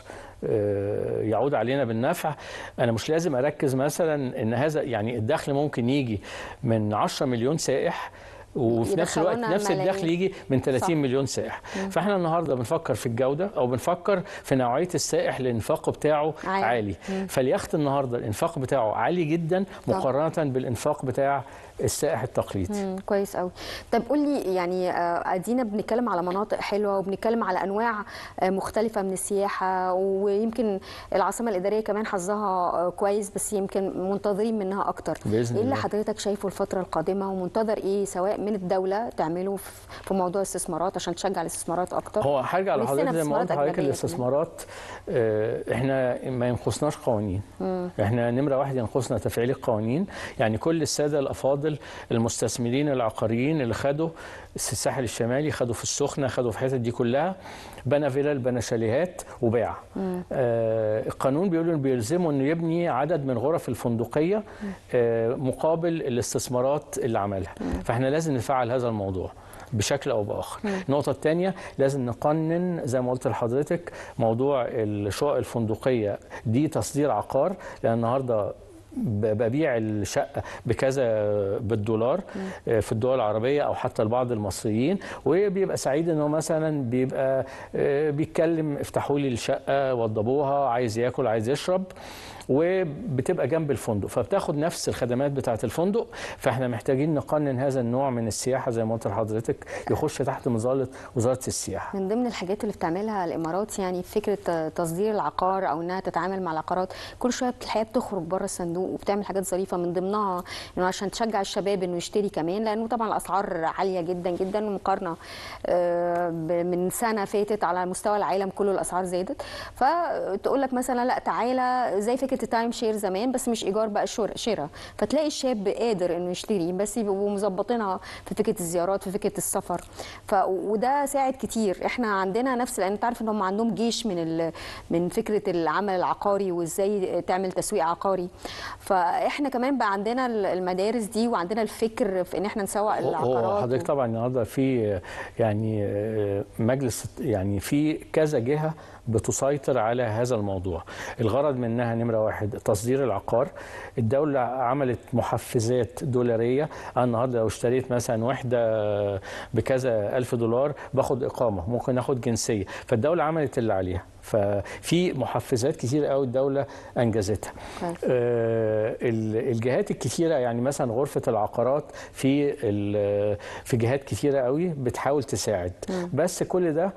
آه، يعود علينا بالنفع انا مش لازم اركز مثلا ان هذا يعني الدخل ممكن يجي من 10 مليون سائح وفي نفس الوقت يدخلونا نفس ملايين. الدخل يجي من 30 صح. مليون سائح فاحنا النهارده بنفكر في الجوده او بنفكر في نوعيه السائح اللي الانفاق بتاعه عالي. عالي, عالي. فاليخت النهارده الانفاق بتاعه عالي جدا طبعا. مقارنه بالانفاق بتاع السائح التقليدي مم، كويس قوي طب قول لي يعني آه، ادينا بنتكلم على مناطق حلوه وبنتكلم على انواع آه، مختلفه من السياحه ويمكن العاصمه الاداريه كمان حظها آه، كويس بس يمكن منتظرين منها اكتر بإذن ايه اللي الله. حضرتك شايفه الفتره القادمه ومنتظر ايه سواء من الدوله تعمله في- في موضوع الاستثمارات عشان تشجع الاستثمارات اكتر هو هرجع ونفسنا لحضرتك زي ما قلت استثمارات حضرتك أجنبية الاستثمارات آه، احنا ما ينقصناش قوانين احنا نمره واحد ينقصنا تفعيل القوانين يعني كل الساده الافاضل المستثمرين العقاريين اللي خدوا في الساحل الشمالي خدوا في السخنه خدوا في الحتت دي كلها بنى فيلل بنى شاليهات وباع آه القانون بيقول انه بيلزمه انه يبني عدد من غرف الفندقيه آه مقابل الاستثمارات اللي عملها فاحنا لازم نفعل هذا الموضوع بشكل او باخر النقطه الثانيه لازم نقنن زي ما قلت لحضرتك موضوع الشقق الفندقيه دي تصدير عقار لان النهارده ب- ببيع الشقه بكذا بالدولار آه، في الدول العربيه او حتى لبعض المصريين وبيبقى سعيد انه مثلا بيبقى آه، بيتكلم افتحوا لي الشقه وضبوها عايز ياكل عايز يشرب وبتبقى جنب الفندق فبتاخد نفس الخدمات بتاعه الفندق فاحنا محتاجين نقنن هذا النوع من السياحه زي ما قلت لحضرتك يخش تحت مظله وزاره السياحه من ضمن الحاجات اللي بتعملها الامارات يعني فكره تصدير العقار او انها تتعامل مع العقارات كل شويه الحقيقه بتخرج بره الصندوق وبتعمل حاجات ظريفه من ضمنها انه عشان تشجع الشباب انه يشتري كمان لانه طبعا الاسعار عاليه جدا جدا مقارنه آه، ب- من سنه فاتت على مستوى العالم كله الاسعار زادت فتقول لك مثلا لا تعالى زي فكره التايم شير زمان بس مش ايجار بقى شر- شراء فتلاقي الشاب قادر انه يشتري بس يبقوا مظبطينها في فكره الزيارات في فكره السفر ف وده ساعد كتير احنا عندنا نفس لان انت عارف ان هم عندهم جيش من ال... من فكره العمل العقاري وازاي تعمل تسويق عقاري فاحنا كمان بقى عندنا المدارس دي وعندنا الفكر في ان احنا نسوق هو العقارات حضرتك و... طبعا النهارده في يعني آه، مجلس يعني في كذا جهه بتسيطر على هذا الموضوع الغرض منها نمرة واحد تصدير العقار الدولة عملت محفزات دولارية أنا النهاردة لو اشتريت مثلا وحدة بكذا ألف دولار باخد إقامة ممكن أخد جنسية فالدولة عملت اللي عليها ففي محفزات كتير قوي الدولة أنجزتها كويس. آه، ال- الجهات الكتيرة يعني مثلا غرفة العقارات في ال- في جهات كتيرة قوي بتحاول تساعد بس كل ده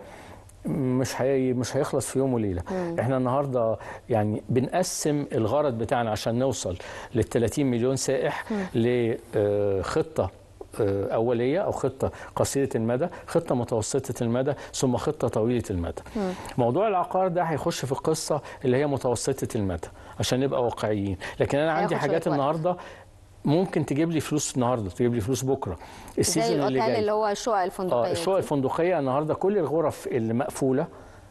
مش هي مش هيخلص في يوم وليله احنا النهارده يعني بنقسم الغرض بتاعنا عشان نوصل لل 30 مليون سائح لخطه أولية أو خطة قصيرة المدى خطة متوسطة المدى ثم خطة طويلة المدى موضوع العقار ده هيخش في القصة اللي هي متوسطة المدى عشان نبقى واقعيين لكن أنا عندي هياخد شوية حاجات وقت. النهاردة ممكن تجيب لي فلوس النهارده تجيب لي فلوس بكره زي السيزون اللي الاوتيل جاي اللي هو الشقق الفندقيه اه الشقق دي. الفندقيه النهارده كل الغرف اللي مقفوله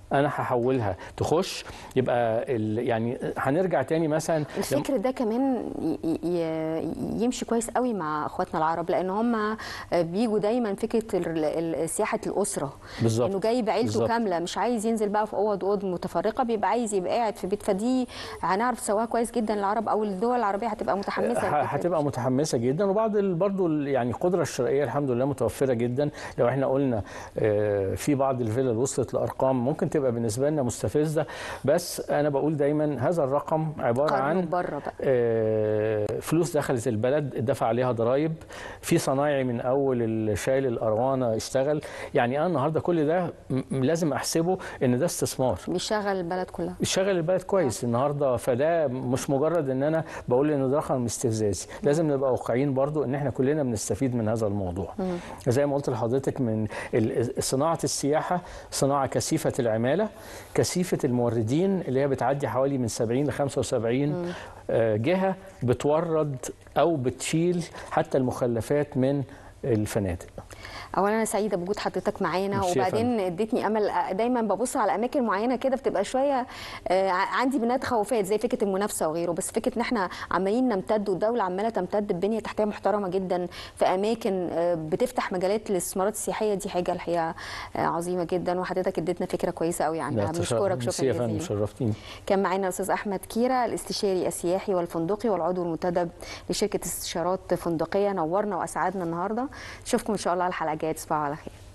انا هحولها تخش يبقى ال- يعني هنرجع تاني مثلا لم- الفكر ده كمان ي- ي- يمشي كويس قوي مع اخواتنا العرب لان هم بيجوا دايما فكره ال- ال- سياحه الاسره بالظبط. انه جايب عيلته بالظبط. كامله مش عايز ينزل بقى في اوض اوض متفرقه بيبقى عايز يبقى قاعد في بيت فدي هنعرف نسويها كويس جدا العرب او الدول العربيه هتبقى متحمسه ه- للفكرة دي. هتبقى متحمسه جدا وبعض ال- برضو ال- يعني القدره الشرائيه الحمد لله متوفره جدا لو احنا قلنا آه، في بعض الفيلل وصلت لارقام ممكن تبقى بالنسبه لنا مستفزه بس انا بقول دايما هذا الرقم عباره قارنوا عن بره بقى آه، فلوس دخلت البلد اتدفع عليها ضرائب في صنايعي من اول الشايل الأروانة اشتغل يعني انا النهارده كل ده م- م- لازم احسبه ان ده استثمار بيشغل البلد كلها شغل البلد كويس النهارده فده مش مجرد ان انا بقول ان ده رقم استفزازي لازم نبقى واقعيين برضو ان احنا كلنا بنستفيد من هذا الموضوع زي ما قلت لحضرتك من ال- صناعه السياحه صناعه كثيفه العماله كثيفه الموردين اللي هي بتعدي حوالي من 70 ل 75 آه، جهه بتورد او بتشيل حتى المخلفات من الفنادق اولا انا سعيده بوجود حضرتك معانا ميرسي يا وبعدين اديتني امل دايما ببص على اماكن معينه كده بتبقى شويه آه، ع- عندي بنات خوفات زي فكره المنافسه وغيره بس فكره ان احنا عمالين نمتد والدوله عماله تمتد ببنيه تحتيه محترمه جدا في اماكن آه، بتفتح مجالات للاستثمارات السياحيه دي حاجه الحقيقه آه، عظيمه جدا وحضرتك اديتنا فكره كويسه قوي عنها لا، تشرف- بنشكرك ميرسي شكرا يا فندم جزيلا شرفتيني كان معانا الاستاذ احمد كيرا الاستشاري السياحي والفندقي والعضو المنتدب لشركه استشارات فندقيه نورنا واسعدنا النهارده نشوفكم ان شاء الله على الحلقه الجايه تصبحوا على خير